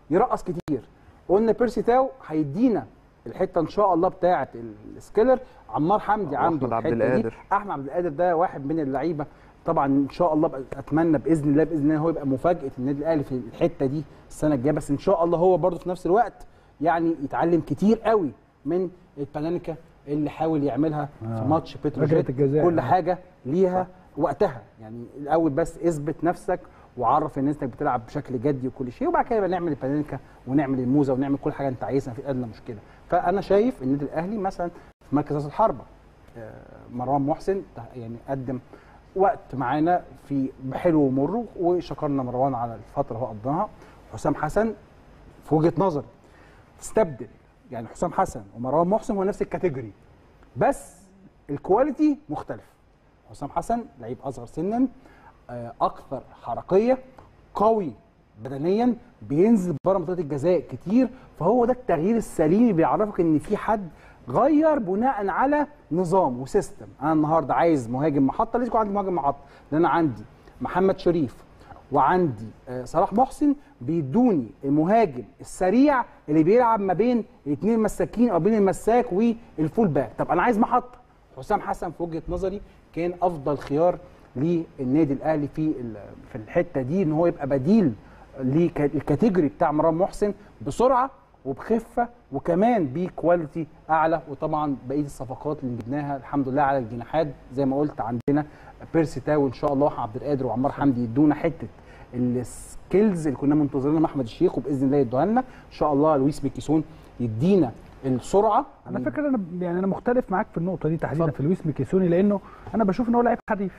B: يرقص كتير قلنا بيرسي تاو هيدينا الحته ان شاء الله بتاعه السكيلر عمار حمدي عنده
C: وأحمد عبد
B: الحتة دي.
C: القادر.
B: احمد عبد القادر ده واحد من اللعيبه طبعا ان شاء الله بقى اتمنى باذن الله باذن الله هو يبقى مفاجاه النادي الاهلي في الحته دي السنه الجايه بس ان شاء الله هو برضه في نفس الوقت يعني يتعلم كتير قوي من البانانيكا اللي حاول يعملها في
A: آه.
B: ماتش بتروجيت
A: ركلة الجزاء.
B: كل حاجه ليها وقتها يعني الاول بس اثبت نفسك وعرف الناس انك بتلعب بشكل جدي وكل شيء وبعد كده بقى نعمل البانينكا ونعمل الموزه ونعمل كل حاجه انت عايزها في ادنى مشكله فانا شايف النادي الاهلي مثلا في مركز راس الحربه آه، مروان محسن يعني قدم وقت معانا في حلو ومر وشكرنا مروان على الفتره اللي هو قضاها حسام حسن في وجهه نظري تستبدل يعني حسام حسن ومروان محسن هو نفس الكاتيجوري بس الكواليتي مختلف حسام حسن لعيب اصغر سنا آه، اكثر حركيه قوي بدنيا بينزل بره منطقه الجزاء كتير فهو ده التغيير السليم اللي بيعرفك ان في حد غير بناء على نظام وسيستم انا النهارده عايز مهاجم محطه لازم يكون عندي مهاجم محطه لان انا عندي محمد شريف وعندي آه، صلاح محسن بيدوني المهاجم السريع اللي بيلعب ما بين الاثنين المساكين او بين المساك والفول باك طب انا عايز محطه حسام حسن في وجهه نظري كان افضل خيار للنادي الاهلي في ال- في الحته دي ان هو يبقى بديل للكاتيجوري بتاع مروان محسن بسرعه وبخفه وكمان بكواليتي اعلى وطبعا بقيه الصفقات اللي جبناها الحمد لله على الجناحات زي ما قلت عندنا بيرسي تاو ان شاء الله عبد القادر وعمار حمدي يدونا حته السكيلز اللي كنا منتظرينها من احمد الشيخ وباذن الله يدوها لنا ان شاء الله لويس ميكيسون يدينا السرعه
A: على فكره انا يعني انا مختلف معاك في النقطه دي تحديدا
B: اتفضل.
A: في لويس ميكيسوني لانه انا بشوف ان هو لعيب حريف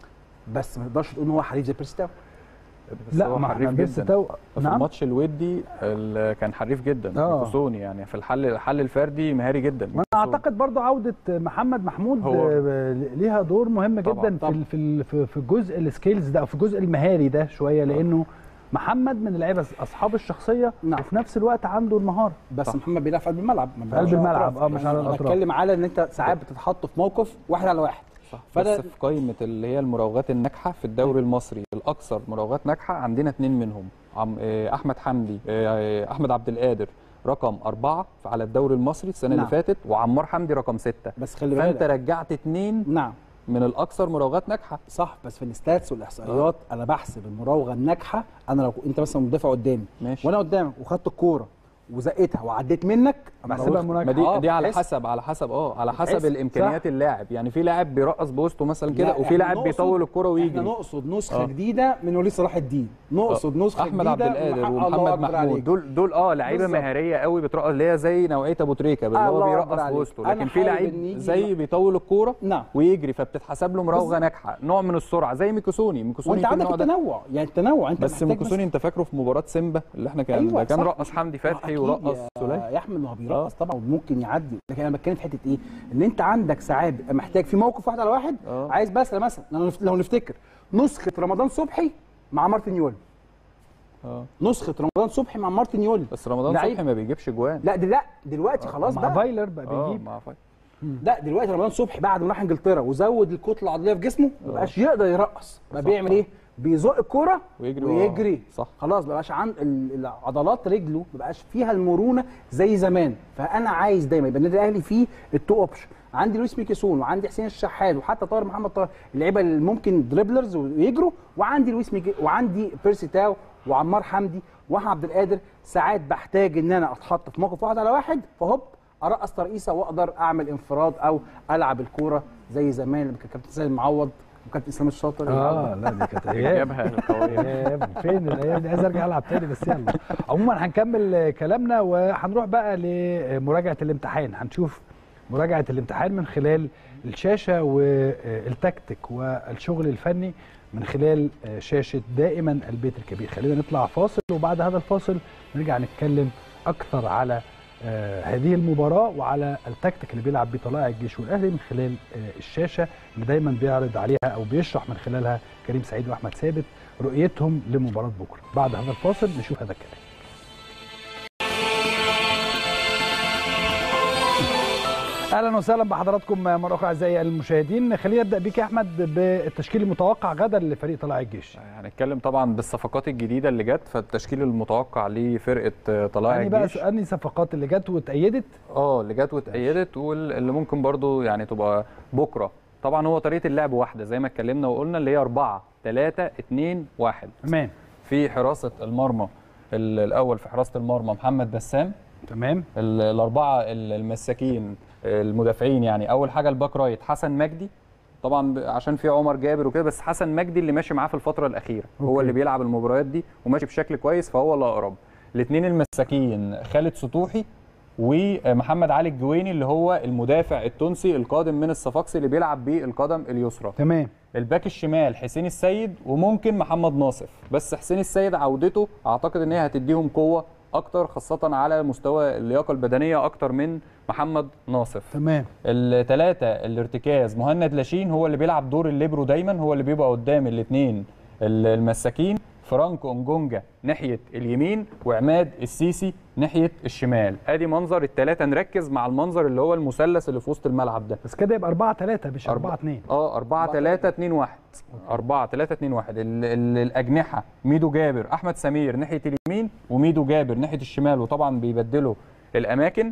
B: بس ما تقدرش تقول ان هو حريف زي بيرسي تاو
C: بس
A: لا
C: هو
A: ما
C: حريف
A: احنا بيرسي
C: جدا.
A: تاو
C: في
A: نعم
C: الماتش الودي ال- كان حريف جدا
A: آه.
C: ميكوسوني يعني في الحل الحل الفردي مهاري جدا
A: وانا اعتقد برضو عوده محمد محمود
C: هو-
A: آه، ليها دور مهم
C: طبعاً،
A: جدا في
B: طبعاً.
A: ال- في ال- في في الجزء السكيلز ده او في الجزء المهاري ده شويه لانه محمد من اللعيبه اصحاب الشخصيه
B: نعم.
A: وفي نفس الوقت عنده المهاره
B: بس
C: صح.
B: محمد بيلعب في قلب الملعب ما
A: قلب
B: بيلعبش
A: الملعب،
B: أطراف.
A: آه، مش على
B: أنا
A: الأطراف.
B: بتكلم على ان انت ساعات بتتحط في موقف واحد على واحد
C: صح
B: فده-
C: بس في قائمه اللي هي المراوغات الناجحه في الدوري المصري الاكثر مراوغات ناجحه عندنا اثنين منهم عم آه، احمد حمدي آه، احمد عبد القادر رقم أربعة على الدوري المصري السنة
B: نعم.
C: اللي فاتت وعمار حمدي رقم ستة
B: بس خلي
C: فأنت
B: بالك
C: رجعت اتنين
B: نعم
C: من الأكثر مراوغات ناجحة
B: صح بس في الاستاتس والاحصائيات انا بحسب المراوغه الناجحه انا لو انت مثلا مدافع قدامي
C: ماشي
B: وانا قدامك وخدت الكوره وزقتها وعديت منك أنا
A: بحسبها
B: راوغت.
A: مناجحة.
C: ما دي
B: آه،
C: دي على
B: بتحس.
C: حسب على حسب اه على
B: بتحس.
C: حسب الامكانيات اللاعب يعني في لاعب بيرقص بوسطه مثلا
B: لا،
C: كده وفي
B: إحنا
C: لاعب
B: نقصد-
C: بيطول الكرة
B: احنا
C: ويجري
B: نقصد نسخه
C: آه.
B: جديده من وليد صلاح الدين نقصد نسخه
C: احمد عبد
B: جديده
C: القادر
B: من- الله
C: ومحمد
B: أكبر
C: محمود
B: عليك.
C: دول دول اه لعيبه
B: بالظبط.
C: مهاريه قوي بترقص اللي هي زي نوعيه ابو تريكه اللي
B: الله
C: هو
B: أكبر
C: بيرقص
B: عليك.
C: بوسطه
B: أنا
C: لكن في
B: حابب
C: لعيب
B: إن يجي
C: زي بيطول الكوره
B: نعم
C: ويجري فبتتحسب له مراوغه
B: بالظبط.
C: ناجحه نوع من السرعه زي ميكوسوني ميكوسوني
B: وانت
C: في
B: عندك
C: النوع ده
B: التنوع يعني التنوع انت
C: بس
B: محتاج
C: ميكوسوني انت فاكره في مباراه سيمبا اللي احنا كان
B: أيوة،
C: ده كان
B: صح.
C: رقص حمدي فتحي
B: أكيد
C: ورقص
B: يا-
C: سليم
B: يا احمد ما هو بيرقص طبعا وممكن يعدي لكن انا بتكلم في حته ايه ان انت عندك ساعات بيبقى محتاج في موقف واحد على واحد
C: آه.
B: عايز بس مثلا لو نف- لو نفتكر نسخه رمضان صبحي مع مارتن يول
C: اه
B: نسخه رمضان صبحي مع مارتن يول
C: بس رمضان
B: لعيب.
C: صبحي ما بيجيبش جوان
B: لا دل- لا دلوقتي خلاص
A: مع
B: بقى
A: فايلر بقى
C: اه
A: بيجيب
C: مع فايت
B: لا دلوقتي رمضان صبحي بعد ما راح انجلترا وزود الكتله العضليه في جسمه ما بقاش يقدر يرقص بقى
C: صح،
B: بيعمل
C: صح.
B: ايه بيزق الكوره
C: ويجري
B: ويجري
C: وراه. صح.
B: خلاص ما بقاش عند ال- العضلات رجله ما بقاش فيها المرونه زي زمان فانا عايز دايما يبقى النادي الاهلي فيه التو اوبشن عندي لويس ميكيسون وعندي حسين الشحات وحتى طاهر محمد طاهر اللعيبه اللي ممكن دريبلرز ويجروا وعندي لويس ميكي وعندي بيرسي تاو وعمار حمدي واحمد عبد القادر ساعات بحتاج ان انا اتحط في موقف واحد على واحد فهوب ارقص ترقيصه واقدر اعمل انفراد او العب الكوره زي زمان لما كان كابتن سيد معوض وكابتن اسلام الشاطر
A: اه لا دي كانت ايام
C: جابها القويه
A: يا ابني فين الايام دي عايز ارجع العب تاني بس يلا عموما هنكمل كلامنا وهنروح بقى لمراجعه الامتحان هنشوف مراجعه الامتحان من خلال الشاشه والتكتيك والشغل الفني من خلال شاشه دائما البيت الكبير خلينا نطلع فاصل وبعد هذا الفاصل نرجع نتكلم اكثر على آه، هذه المباراة وعلى التكتيك اللي بيلعب بيه طلائع الجيش والأهلي من خلال آه، الشاشة اللي دايما بيعرض عليها أو بيشرح من خلالها كريم سعيد وأحمد ثابت رؤيتهم لمباراة بكرة بعد هذا الفاصل نشوف هذا الكلام اهلا وسهلا بحضراتكم مره اخرى اعزائي المشاهدين خلينا نبدا بيك يا احمد بالتشكيل المتوقع غدا لفريق طلائع الجيش
C: هنتكلم طبعا بالصفقات الجديده اللي جت فالتشكيل المتوقع لفرقه طلائع
A: يعني بقى
C: الجيش
A: سالني الصفقات اللي جت واتأيدت
C: اه اللي جت واتأيدت واللي ممكن برضو يعني تبقى بكره طبعا هو طريقه اللعب واحده زي ما اتكلمنا وقلنا اللي هي 4 3 2 1
A: تمام
C: في حراسه المرمى ال- الاول في حراسه المرمى محمد بسام
A: تمام
C: ال- الاربعه ال- المساكين المدافعين يعني اول حاجه الباك رايت حسن مجدي طبعا ب- عشان في عمر جابر وكده بس حسن مجدي اللي ماشي معاه في الفتره الاخيره هو
A: أوكي.
C: اللي بيلعب المباريات دي وماشي بشكل كويس فهو الاقرب الاثنين المساكين خالد سطوحي ومحمد علي الجويني اللي هو المدافع التونسي القادم من الصفاقسي اللي بيلعب بالقدم اليسرى
A: تمام
C: الباك الشمال حسين السيد وممكن محمد ناصف بس حسين السيد عودته اعتقد ان هي هتديهم قوه اكتر خاصه على مستوى اللياقه البدنيه اكتر من محمد ناصف
A: تمام
C: الثلاثه الارتكاز مهند لاشين هو اللي بيلعب دور الليبرو دايما هو اللي بيبقى قدام الاثنين المساكين فرانكو انجونجا ناحيه اليمين وعماد السيسي ناحيه الشمال ادي منظر الثلاثه نركز مع المنظر اللي هو المثلث اللي في وسط الملعب ده
A: بس كده يبقى 4 3 مش 4
C: 4
A: 2
C: اه 4 3 2 1 4 3 2 1 ال- ال- الاجنحه ميدو جابر احمد سمير ناحيه اليمين وميدو جابر ناحيه الشمال وطبعا بيبدلوا الاماكن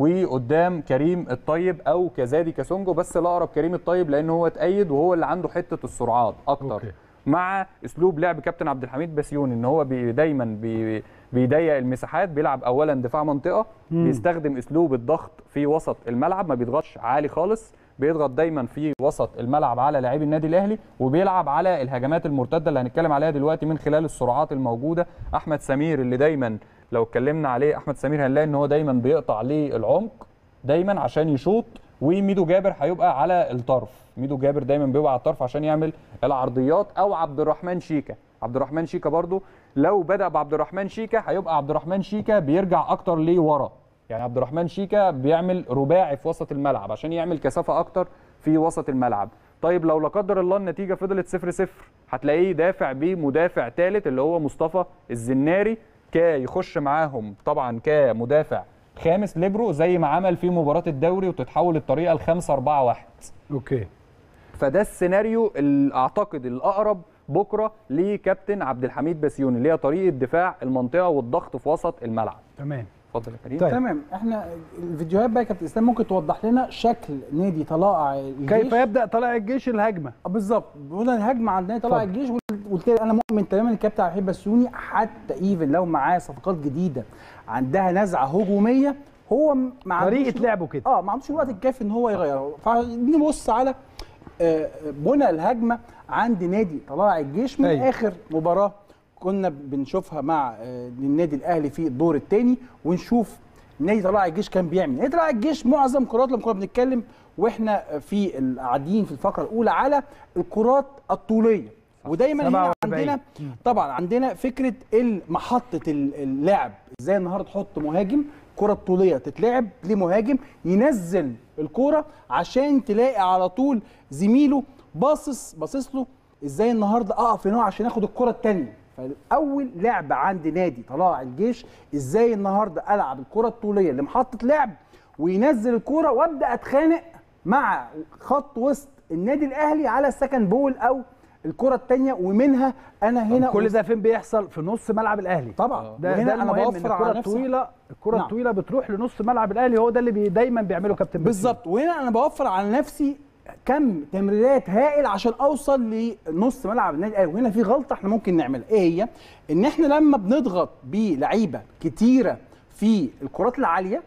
C: وقدام كريم الطيب او كزادي كاسونجو بس الاقرب كريم الطيب لان هو اتأيد وهو اللي عنده حته السرعات اكتر
A: أوكي.
C: مع اسلوب لعب كابتن عبد الحميد بسيوني ان هو بي دايما بي بيضيق المساحات بيلعب اولا دفاع منطقه
A: مم.
C: بيستخدم اسلوب الضغط في وسط الملعب ما بيضغطش عالي خالص بيضغط دايما في وسط الملعب على لاعبي النادي الاهلي وبيلعب على الهجمات المرتده اللي هنتكلم عليها دلوقتي من خلال السرعات الموجوده احمد سمير اللي دايما لو اتكلمنا عليه احمد سمير هنلاقي ان هو دايما بيقطع للعمق دايما عشان يشوط وميدو جابر هيبقى على الطرف ميدو جابر دايما بيبقى على الطرف عشان يعمل العرضيات او عبد الرحمن شيكا عبد الرحمن شيكا برضو لو بدا بعبد الرحمن شيكا هيبقى عبد الرحمن شيكا بيرجع اكتر لورا يعني عبد الرحمن شيكا بيعمل رباعي في وسط الملعب عشان يعمل كثافه اكتر في وسط الملعب طيب لو لا قدر الله النتيجه فضلت 0 0 هتلاقيه دافع بمدافع ثالث اللي هو مصطفى الزناري كي يخش معاهم طبعا كمدافع خامس ليبرو زي ما عمل في مباراه الدوري وتتحول الطريقه ل 5 4 1
A: اوكي
C: فده السيناريو اللي اعتقد الاقرب بكره لكابتن عبد الحميد بسيوني اللي هي طريقه دفاع المنطقه والضغط في وسط الملعب
A: تمام
C: اتفضل يا كريم
A: طيب.
B: تمام احنا الفيديوهات بقى يا كابتن اسلام ممكن توضح لنا شكل نادي طلائع الجيش
A: كيف يبدا طلائع الجيش الهجمه
B: آه بالظبط بيقولوا الهجمه عند نادي طلائع
A: اتفضل.
B: الجيش قلت لك انا مؤمن تماما الكابتن عبد الحليم بسيوني حتى ايفن لو معاه صفقات جديده عندها نزعه هجوميه هو م- ما عندوش
A: طريقه لعبه كده
B: اه ما عندوش الوقت الكافي ان هو يغيرها فنبص على آه، بنى الهجمه عند نادي طلائع الجيش من
A: أيوة.
B: أيوة. اخر مباراه كنا بنشوفها مع آه، النادي الاهلي في الدور الثاني ونشوف نادي طلائع الجيش كان بيعمل نادي طلائع الجيش معظم كرات لما كنا بنتكلم واحنا في ال- قاعدين في الفقره الاولى على الكرات الطوليه ودايما هنا
A: 47.
B: عندنا طبعا عندنا فكره ال- محطه ال- اللعب ازاي النهارده تحط مهاجم كره الطوليه تتلعب لمهاجم ينزل الكوره عشان تلاقي على طول زميله باصص باصص له ازاي النهارده اقف هنا عشان اخد الكره الثانيه فاول لعبه عند نادي طلائع الجيش ازاي النهارده العب الكره الطوليه لمحطه لعب وينزل الكوره وابدا اتخانق مع خط وسط النادي الاهلي على السكند بول او الكره الثانيه ومنها انا هنا
A: كل ده فين بيحصل في نص ملعب الاهلي
B: طبعا
A: ده
B: وهنا
A: ده
B: انا
A: المهم ان
B: بوفر
A: الكره
B: على نفسي
A: الطويله الكره
B: نعم.
A: الطويله بتروح لنص ملعب الاهلي هو ده اللي بي دايما بيعمله كابتن باسم.
B: بالظبط وهنا انا بوفر على نفسي كم تمريرات هائل عشان اوصل لنص ملعب النادي الاهلي وهنا في غلطه احنا ممكن نعملها ايه هي ان احنا لما بنضغط بلعيبه كتيره في الكرات العاليه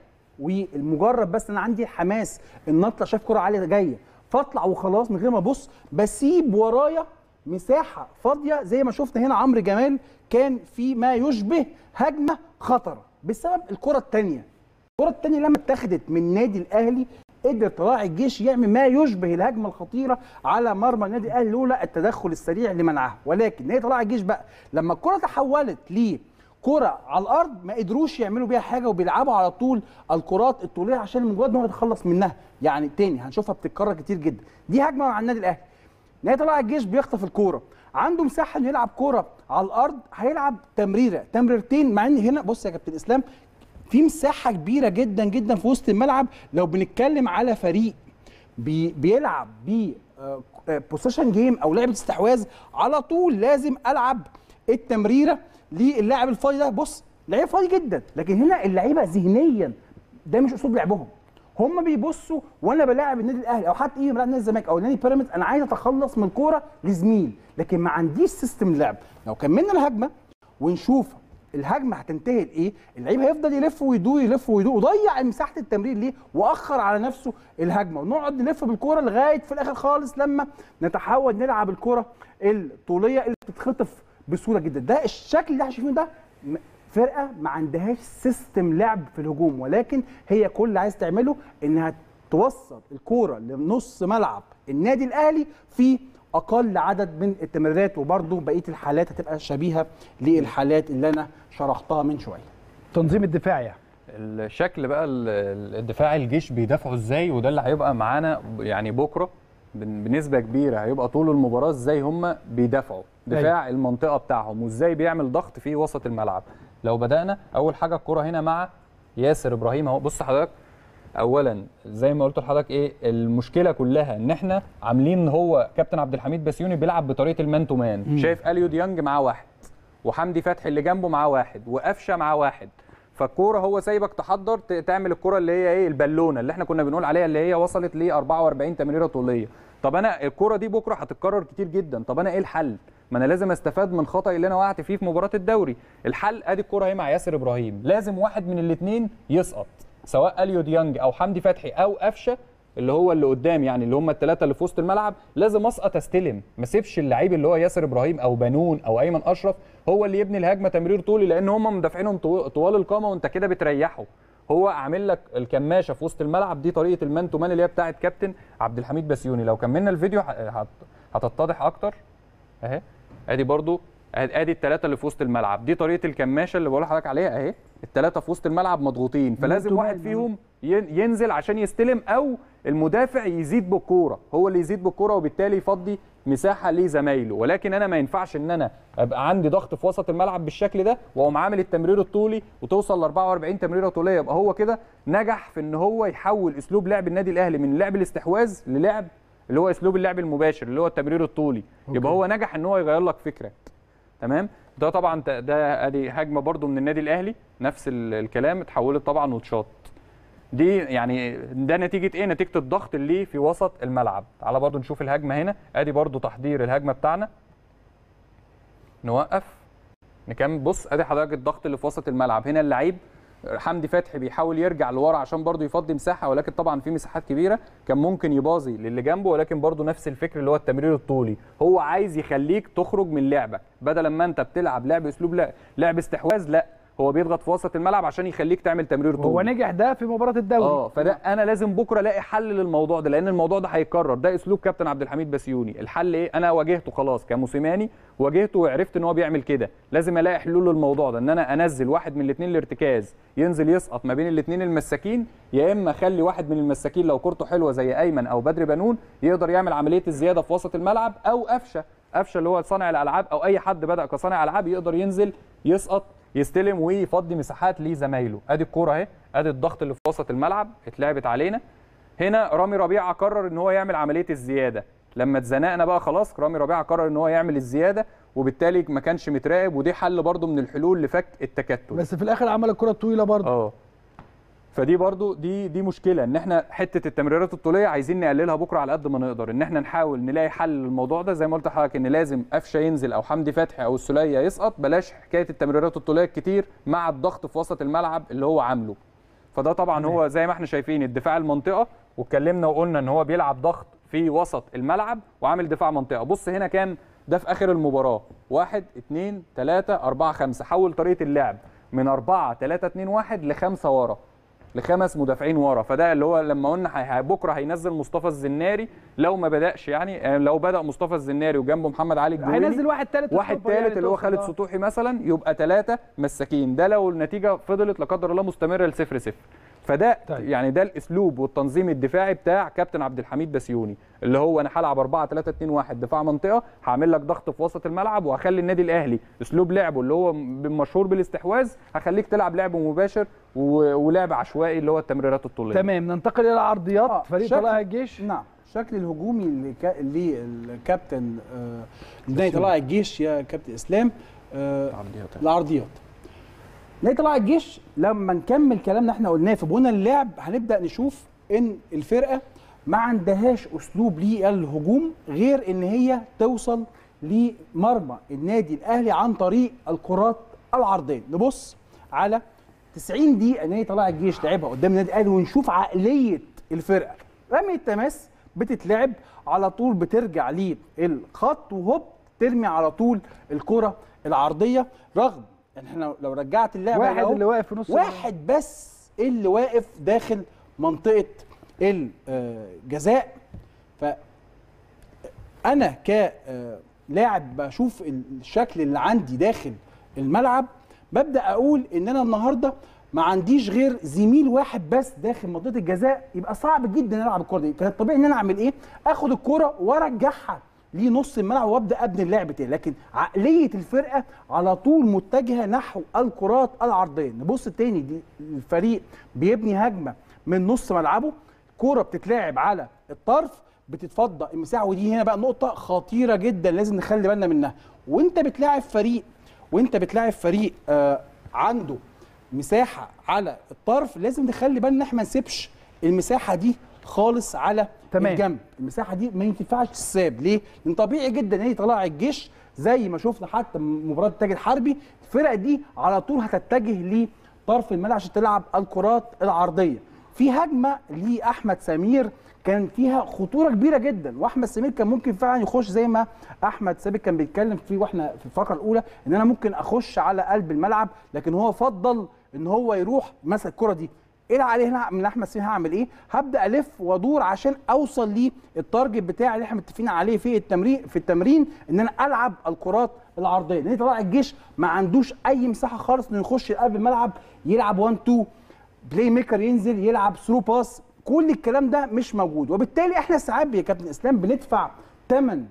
B: والمجرد بس انا عندي حماس ان اطلع شايف كره عاليه جايه فاطلع وخلاص من غير ما ابص بسيب ورايا مساحه فاضيه زي ما شفنا هنا عمرو جمال كان في ما يشبه هجمه خطره بسبب الكره الثانيه الكره الثانيه لما اتخذت من نادي الاهلي قدر طلائع الجيش يعمل ما يشبه الهجمه الخطيره على مرمى النادي الاهلي لولا التدخل السريع لمنعها ولكن نادي طلائع الجيش بقى لما الكره تحولت لكره على الارض ما قدروش يعملوا بيها حاجه وبيلعبوا على طول الكرات الطوليه عشان مجرد ان هو يتخلص منها يعني تاني هنشوفها بتتكرر كتير جدا دي هجمه مع النادي الاهلي نادي طلائع الجيش بيخطف الكوره عنده مساحه انه يلعب كوره على الارض هيلعب تمريره تمريرتين مع ان هنا بص يا كابتن اسلام في مساحه كبيره جدا جدا في وسط الملعب لو بنتكلم على فريق بي بيلعب ب بوسيشن جيم او لعبه استحواذ على طول لازم العب التمريره للاعب الفاضي ده بص لعيب فاضي جدا لكن هنا اللعيبه ذهنيا ده مش اسلوب لعبهم هم بيبصوا وانا بلاعب النادي الاهلي او حتى ايه بلاعب نادي الزمالك او نادي بيراميدز انا عايز اتخلص من الكوره لزميل لكن ما عنديش سيستم لعب لو كملنا الهجمه ونشوف الهجمه هتنتهي لايه اللعيب هيفضل يلف ويدور يلف ويدور وضيع مساحه التمرير ليه واخر على نفسه الهجمه ونقعد نلف بالكوره لغايه في الاخر خالص لما نتحول نلعب الكوره الطوليه اللي بتتخطف بسهوله جدا ده الشكل اللي احنا شايفينه ده م- فرقه ما عندهاش سيستم لعب في الهجوم ولكن هي كل اللي عايز تعمله انها توصل الكوره لنص ملعب النادي الاهلي في اقل عدد من التمريرات وبرده بقيه الحالات هتبقى شبيهه للحالات اللي انا شرحتها من شويه
A: تنظيم الدفاع يعني
C: الشكل بقى ال- الدفاع الجيش بيدافعوا ازاي وده اللي هيبقى معانا يعني بكره بن- بنسبه كبيره هيبقى طول المباراه ازاي هم بيدافعوا دفاع المنطقه بتاعهم وازاي بيعمل ضغط في وسط الملعب لو بدانا اول حاجه الكره هنا مع ياسر ابراهيم اهو بص حضرتك اولا زي ما قلت لحضرتك ايه المشكله كلها ان احنا عاملين هو كابتن عبد الحميد بسيوني بيلعب بطريقه المان تو مان شايف اليو ديانج معاه واحد وحمدي فتحي اللي جنبه معاه واحد وقفشه معاه واحد فالكوره هو سايبك تحضر ت- تعمل الكوره اللي هي ايه البالونه اللي احنا كنا بنقول عليها اللي هي وصلت ل 44 تمريره طوليه طب انا الكوره دي بكره هتتكرر كتير جدا طب انا ايه الحل ما انا لازم استفاد من خطأ اللي انا وقعت فيه في مباراه الدوري الحل ادي الكوره اهي مع ياسر ابراهيم لازم واحد من الاثنين يسقط سواء اليو ديانج او حمدي فتحي او قفشه اللي هو اللي قدام يعني اللي هم الثلاثه اللي في وسط الملعب لازم اسقط استلم ما سيبش اللعيب اللي هو ياسر ابراهيم او بنون او ايمن اشرف هو اللي يبني الهجمه تمرير طولي لان هم مدافعينهم طو- طوال القامه وانت كده بتريحه هو عامل لك الكماشه في وسط الملعب دي طريقه المان تو مان اللي هي بتاعه كابتن عبد الحميد بسيوني لو كملنا الفيديو ه- هت- هتتضح اكتر اهي ادي برضو ادي الثلاثه اللي في وسط الملعب دي طريقه الكماشه اللي بقول لحضرتك عليها اهي الثلاثه في وسط الملعب مضغوطين فلازم
A: تو
C: واحد
A: مان.
C: فيهم ين- ينزل عشان يستلم او المدافع يزيد بالكوره هو اللي يزيد بالكوره وبالتالي يفضي مساحه لزمايله ولكن انا ما ينفعش ان انا ابقى عندي ضغط في وسط الملعب بالشكل ده واقوم عامل التمرير الطولي وتوصل ل 44 تمريره طوليه يبقى هو كده نجح في ان هو يحول اسلوب لعب النادي الاهلي من لعب الاستحواذ للعب اللي هو اسلوب اللعب المباشر اللي هو التمرير الطولي يبقى هو نجح ان هو يغير لك فكره تمام ده طبعا ده- ده ادي هجمه برده من النادي الاهلي نفس ال- الكلام اتحولت طبعا واتشاط دي يعني ده نتيجه ايه نتيجه الضغط اللي في وسط الملعب تعالى برضو نشوف الهجمه هنا ادي برضو تحضير الهجمه بتاعنا نوقف نكمل بص ادي حضرتك الضغط اللي في وسط الملعب هنا اللعيب حمدي فتحي بيحاول يرجع لورا عشان برضو يفضي مساحه ولكن طبعا في مساحات كبيره كان ممكن يباظي للي جنبه ولكن برضو نفس الفكر اللي هو التمرير الطولي هو عايز يخليك تخرج من لعبك بدل ما انت بتلعب لعب اسلوب لعب, لعب استحواذ لا هو بيضغط في وسط الملعب عشان يخليك تعمل تمرير طولي
A: هو نجح ده في مباراه الدوري
C: اه فده انا لازم بكره الاقي حل للموضوع ده لان الموضوع ده هيتكرر ده اسلوب كابتن عبد الحميد بسيوني الحل ايه انا واجهته خلاص كموسيماني واجهته وعرفت ان هو بيعمل كده لازم الاقي حلول للموضوع ده ان انا انزل واحد من الاثنين الارتكاز ينزل يسقط ما بين الاثنين المساكين يا اما اخلي واحد من المساكين لو كورته حلوه زي ايمن او بدر بنون يقدر يعمل عمليه الزياده في وسط الملعب او قفشه قفشه اللي هو صانع الالعاب او اي حد بدا كصانع العاب يقدر ينزل يسقط يستلم ويفضي مساحات لزمايله ادي الكوره اهي ادي الضغط اللي في وسط الملعب اتلعبت علينا هنا رامي ربيعه قرر ان هو يعمل عمليه الزياده لما اتزنقنا بقى خلاص رامي ربيعه قرر ان هو يعمل الزياده وبالتالي ما كانش متراقب ودي حل برضو من الحلول لفك التكتل
A: بس في الاخر عمل الكره الطويله برضه
C: اه فدي برضو دي دي مشكله ان احنا حته التمريرات الطوليه عايزين نقللها بكره على قد ما نقدر ان احنا نحاول نلاقي حل للموضوع ده زي ما قلت لحضرتك ان لازم قفشه ينزل او حمدي فتحي او السوليه يسقط بلاش حكايه التمريرات الطوليه الكتير مع الضغط في وسط الملعب اللي هو عامله فده طبعا هو زي ما احنا شايفين الدفاع المنطقه واتكلمنا وقلنا ان هو بيلعب ضغط في وسط الملعب وعامل دفاع منطقه بص هنا كان ده في اخر المباراه واحد اتنين تلاته اربعه خمسه حول طريقه اللعب من اربعه تلاته اتنين واحد لخمسه ورا لخمس مدافعين ورا فده اللي هو لما قلنا هي- هي- بكره هينزل مصطفى الزناري لو ما بداش يعني آه، لو بدا مصطفى الزناري وجنبه محمد علي الجويني
A: هينزل واحد ثالث
C: واحد ثالث اللي هو خالد سطوحي مثلا يبقى ثلاثه مساكين ده لو النتيجه فضلت لا قدر الله مستمره لصفر صفر فده
A: طيب.
C: يعني ده الاسلوب والتنظيم الدفاعي بتاع كابتن عبد الحميد بسيوني اللي هو انا هلعب 4 3 2 1 دفاع منطقه هعمل لك ضغط في وسط الملعب وهخلي النادي الاهلي اسلوب لعبه اللي هو مشهور بالاستحواذ هخليك تلعب لعب مباشر و- ولعب عشوائي اللي هو التمريرات الطوليه
A: تمام ننتقل الى عرضيات
B: آه،
A: فريق
B: شكل-
A: طلائع الجيش
B: نعم الشكل الهجومي اللي كا- اللي الكابتن آه، نادي طلائع الجيش يا كابتن اسلام آه، العرضيات نادي طلائع الجيش لما نكمل كلامنا احنا قلناه في بنى اللعب هنبدا نشوف ان الفرقه ما عندهاش اسلوب للهجوم غير ان هي توصل لمرمى النادي الاهلي عن طريق الكرات العرضيه نبص على 90 دقيقه نادي طلائع الجيش لعبها قدام النادي الاهلي ونشوف عقليه الفرقه رمي التماس بتتلعب على طول بترجع للخط وهوب ترمي على طول الكره العرضيه رغم ان احنا لو رجعت اللعبه
A: واحد
B: أهو،
A: اللي واقف في نص
B: واحد بس اللي واقف داخل منطقه الجزاء ف انا كلاعب بشوف الشكل اللي عندي داخل الملعب ببدا اقول ان انا النهارده ما عنديش غير زميل واحد بس داخل منطقه الجزاء يبقى صعب جدا العب الكره دي كان الطبيعي ان انا اعمل ايه اخد الكره وارجعها لنص الملعب وابدا ابني اللعب تاني لكن عقليه الفرقه على طول متجهه نحو الكرات العرضيه نبص تاني دي الفريق بيبني هجمه من نص ملعبه كرة بتتلعب على الطرف بتتفضى المساحه ودي هنا بقى نقطه خطيره جدا لازم نخلي بالنا منها وانت بتلاعب فريق وانت بتلاعب فريق آه عنده مساحه على الطرف لازم نخلي بالنا ان احنا ما نسيبش المساحه دي خالص على
A: تمام.
B: الجنب المساحه دي ما ينفعش تساب ليه لان طبيعي جدا ان هي طلع الجيش زي ما شفنا حتى مباراه التاج الحربي الفرق دي على طول هتتجه لطرف الملعب عشان تلعب الكرات العرضيه في هجمه لاحمد سمير كان فيها خطوره كبيره جدا واحمد سمير كان ممكن فعلا يخش زي ما احمد ثابت كان بيتكلم فيه واحنا في الفقره الاولى ان انا ممكن اخش على قلب الملعب لكن هو فضل ان هو يروح مسك الكره دي ايه اللي عليه هنا من احمد سمير هعمل ايه هبدا الف وادور عشان اوصل للتارجت بتاعي اللي احنا متفقين عليه في التمرين في التمرين ان انا العب الكرات العرضيه لان طلع الجيش ما عندوش اي مساحه خالص انه يخش قلب الملعب يلعب 1 2 بلاي ميكر ينزل يلعب ثرو باس كل الكلام ده مش موجود وبالتالي احنا ساعات يا كابتن اسلام بندفع ثمن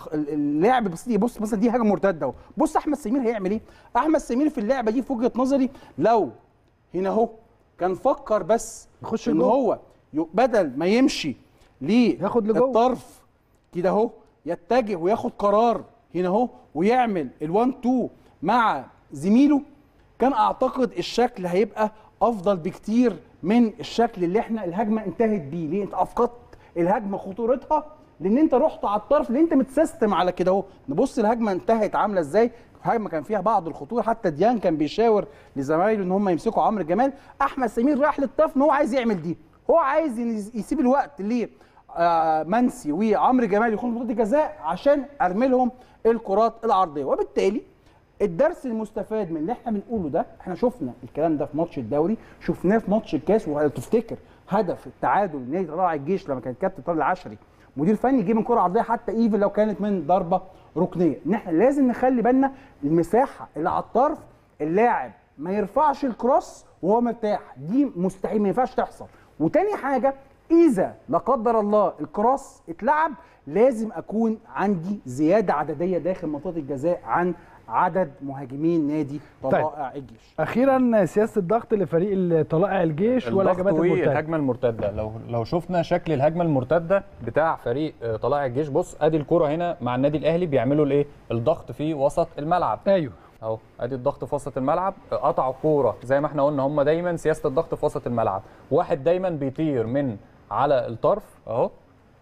B: اللعب بس بص مثلا دي حاجه مرتده اهو بص احمد سمير هيعمل ايه احمد سمير في اللعبه دي في وجهه نظري لو هنا اهو كان فكر بس
A: يخش
B: ان
A: لجوه.
B: هو ي- بدل ما يمشي
A: ياخد لجوه.
B: للطرف كده اهو يتجه وياخد قرار هنا اهو ويعمل ال1 2 مع زميله كان اعتقد الشكل هيبقى افضل بكتير من الشكل اللي احنا الهجمه انتهت بيه ليه انت افقدت الهجمه خطورتها لان انت رحت على الطرف اللي انت متسيستم على كده اهو نبص الهجمه انتهت عامله ازاي الهجمه كان فيها بعض الخطوره حتى ديان كان بيشاور لزمايله ان هم يمسكوا عمرو جمال احمد سمير راح للطرف ان هو عايز يعمل دي هو عايز ينز- يسيب الوقت ليه آه، منسي وعمرو جمال يخونوا منطقه الجزاء عشان ارمي لهم الكرات العرضيه وبالتالي الدرس المستفاد من اللي احنا بنقوله ده احنا شفنا الكلام ده في ماتش الدوري شفناه في ماتش الكاس ولو تفتكر هدف التعادل نادي طلائع الجيش لما كان كابتن طارق العشري مدير فني جه من كره عرضيه حتى ايفن لو كانت من ضربه ركنيه ان احنا لازم نخلي بالنا المساحه اللي على الطرف اللاعب ما يرفعش الكروس وهو مرتاح دي مستحيل ما ينفعش تحصل وتاني حاجه اذا لا قدر الله الكروس اتلعب لازم اكون عندي زياده عدديه داخل منطقه الجزاء عن عدد مهاجمين نادي طلائع الجيش
A: اخيرا سياسه الضغط لفريق طلائع الجيش والهجمات
C: الضغط
A: المرتده
C: والهجمه المرتده لو لو شفنا شكل الهجمه المرتده بتاع فريق آه، طلائع الجيش بص ادي الكره هنا مع النادي الاهلي بيعملوا الايه الضغط في وسط الملعب
A: ايوه
C: اهو ادي الضغط في وسط الملعب قطعوا الكوره زي ما احنا قلنا هم دايما سياسه الضغط في وسط الملعب واحد دايما بيطير من على الطرف اهو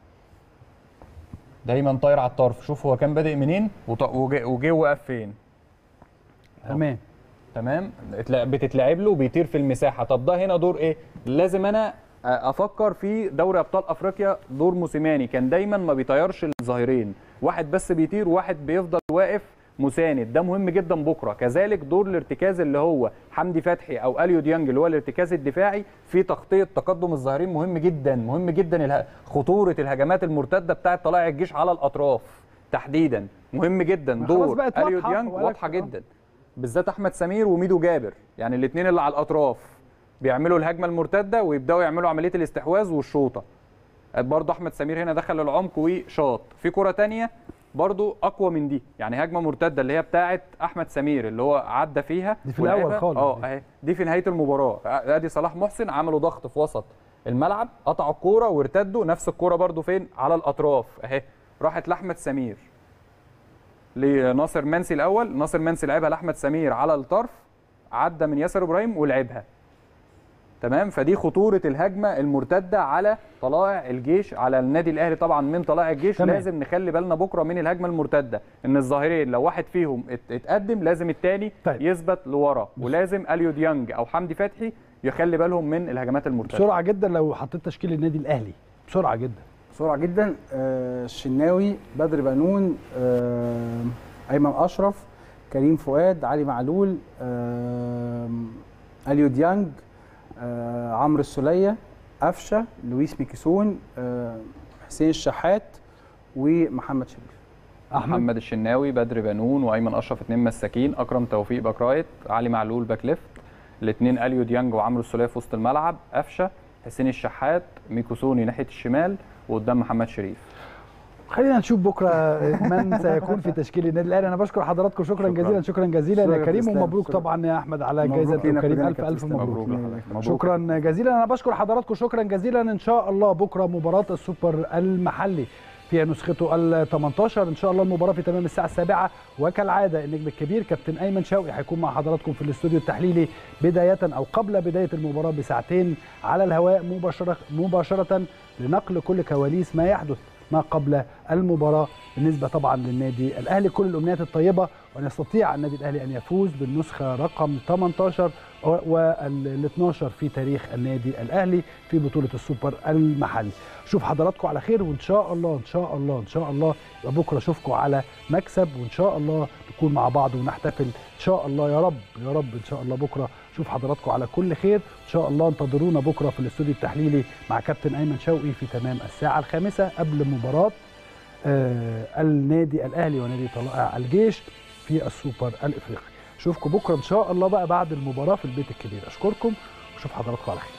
C: دايما طاير على الطرف شوف هو كان بادئ منين وط- وجه وجه وقف فين
A: تمام
C: تمام اتلا- بتتلعب له بيطير في المساحه طب ده هنا دور ايه لازم انا افكر في دوري ابطال افريقيا دور موسيماني كان دايما ما بيطيرش الظاهرين واحد بس بيطير وواحد بيفضل واقف مساند ده مهم جدا بكره كذلك دور الارتكاز اللي هو حمدي فتحي او اليو ديانج اللي هو الارتكاز الدفاعي في تغطيه تقدم الظاهرين مهم جدا مهم جدا اله- خطوره الهجمات المرتده بتاعه طلائع الجيش على الاطراف تحديدا مهم جدا
A: ما خلاص
C: دور
A: بقت
C: اليو
A: واضحة
C: ديانج
A: وقالك
C: واضحه
A: آه.
C: جدا بالذات احمد سمير وميدو جابر يعني الاثنين اللي على الاطراف بيعملوا الهجمه المرتده ويبداوا يعملوا عمليه الاستحواذ والشوطه برضه احمد سمير هنا دخل العمق وشاط في كره تانية برضه اقوى من دي يعني هجمه مرتده اللي هي بتاعه احمد سمير اللي هو عدى فيها
A: دي في الأول
C: ولعبها.
A: خالص
C: اه
A: دي.
C: اهي دي في نهايه المباراه ادي صلاح محسن عملوا ضغط في وسط الملعب قطعوا الكوره وارتدوا نفس الكوره برضه فين على الاطراف اهي راحت لاحمد سمير لناصر منسي الاول ناصر منسي لعبها لاحمد سمير على الطرف عدى من ياسر ابراهيم ولعبها تمام فدي خطوره الهجمه المرتده على طلائع الجيش على النادي الاهلي طبعا من طلائع الجيش
A: تمام.
C: لازم نخلي بالنا بكره من الهجمه المرتده ان الظاهرين لو واحد فيهم ات- اتقدم لازم الثاني
A: طيب.
C: يثبت لورا ولازم اليو ديانج او حمدي فتحي يخلي بالهم من الهجمات المرتده
A: بسرعه جدا لو حطيت تشكيل النادي الاهلي بسرعه جدا
B: بسرعه جدا آه، الشناوي بدر بنون آه، ايمن اشرف كريم فؤاد علي معلول آه، اليو ديانج آه، عمرو السوليه قفشه لويس ميكيسون آه، حسين الشحات ومحمد شريف
A: احمد
C: محمد الشناوي بدر بنون وايمن اشرف اثنين مساكين اكرم توفيق باك رايت علي معلول باك ليفت الاثنين اليو ديانج وعمرو السوليه في وسط الملعب قفشه حسين الشحات ميكوسوني ناحيه الشمال وقدام محمد شريف
A: خلينا نشوف بكره من سيكون في تشكيل النادي الاهلي انا بشكر حضراتكم شكرا,
B: شكراً.
A: جزيلا شكرا جزيلا
B: شكراً
A: يا كريم
B: تسلم.
A: ومبروك
B: شكراً.
A: طبعا يا احمد على
B: مبروك
A: جائزه
B: لينا
A: كريم
B: كلنا
A: الف الف
B: كابتن.
A: مبروك
C: مبروك مبروك.
A: شكرا جزيلا انا بشكر حضراتكم شكرا جزيلا ان شاء الله بكره مباراه السوبر المحلي في نسخته ال 18 ان شاء الله المباراه في تمام الساعه السابعه وكالعاده النجم الكبير كابتن ايمن شوقي هيكون مع حضراتكم في الاستوديو التحليلي بدايه او قبل بدايه المباراه بساعتين على الهواء مباشره مباشره لنقل كل كواليس ما يحدث ما قبل المباراه بالنسبه طبعا للنادي الاهلي كل الامنيات الطيبه وان يستطيع النادي الاهلي ان يفوز بالنسخه رقم 18 وال 12 في تاريخ النادي الاهلي في بطوله السوبر المحلي شوف حضراتكم على خير وان شاء الله ان شاء الله ان شاء الله يبقى بكره اشوفكم على مكسب وان شاء الله نكون مع بعض ونحتفل ان شاء الله يا رب يا رب ان شاء الله بكره اشوف حضراتكم على كل خير ان شاء الله انتظرونا بكره في الاستوديو التحليلي مع كابتن ايمن شوقي في تمام الساعه الخامسه قبل مباراه آه النادي الاهلي ونادي طلائع الجيش في السوبر الافريقي اشوفكم بكره ان شاء الله بقى بعد المباراه في البيت الكبير اشكركم واشوف حضراتكم على خير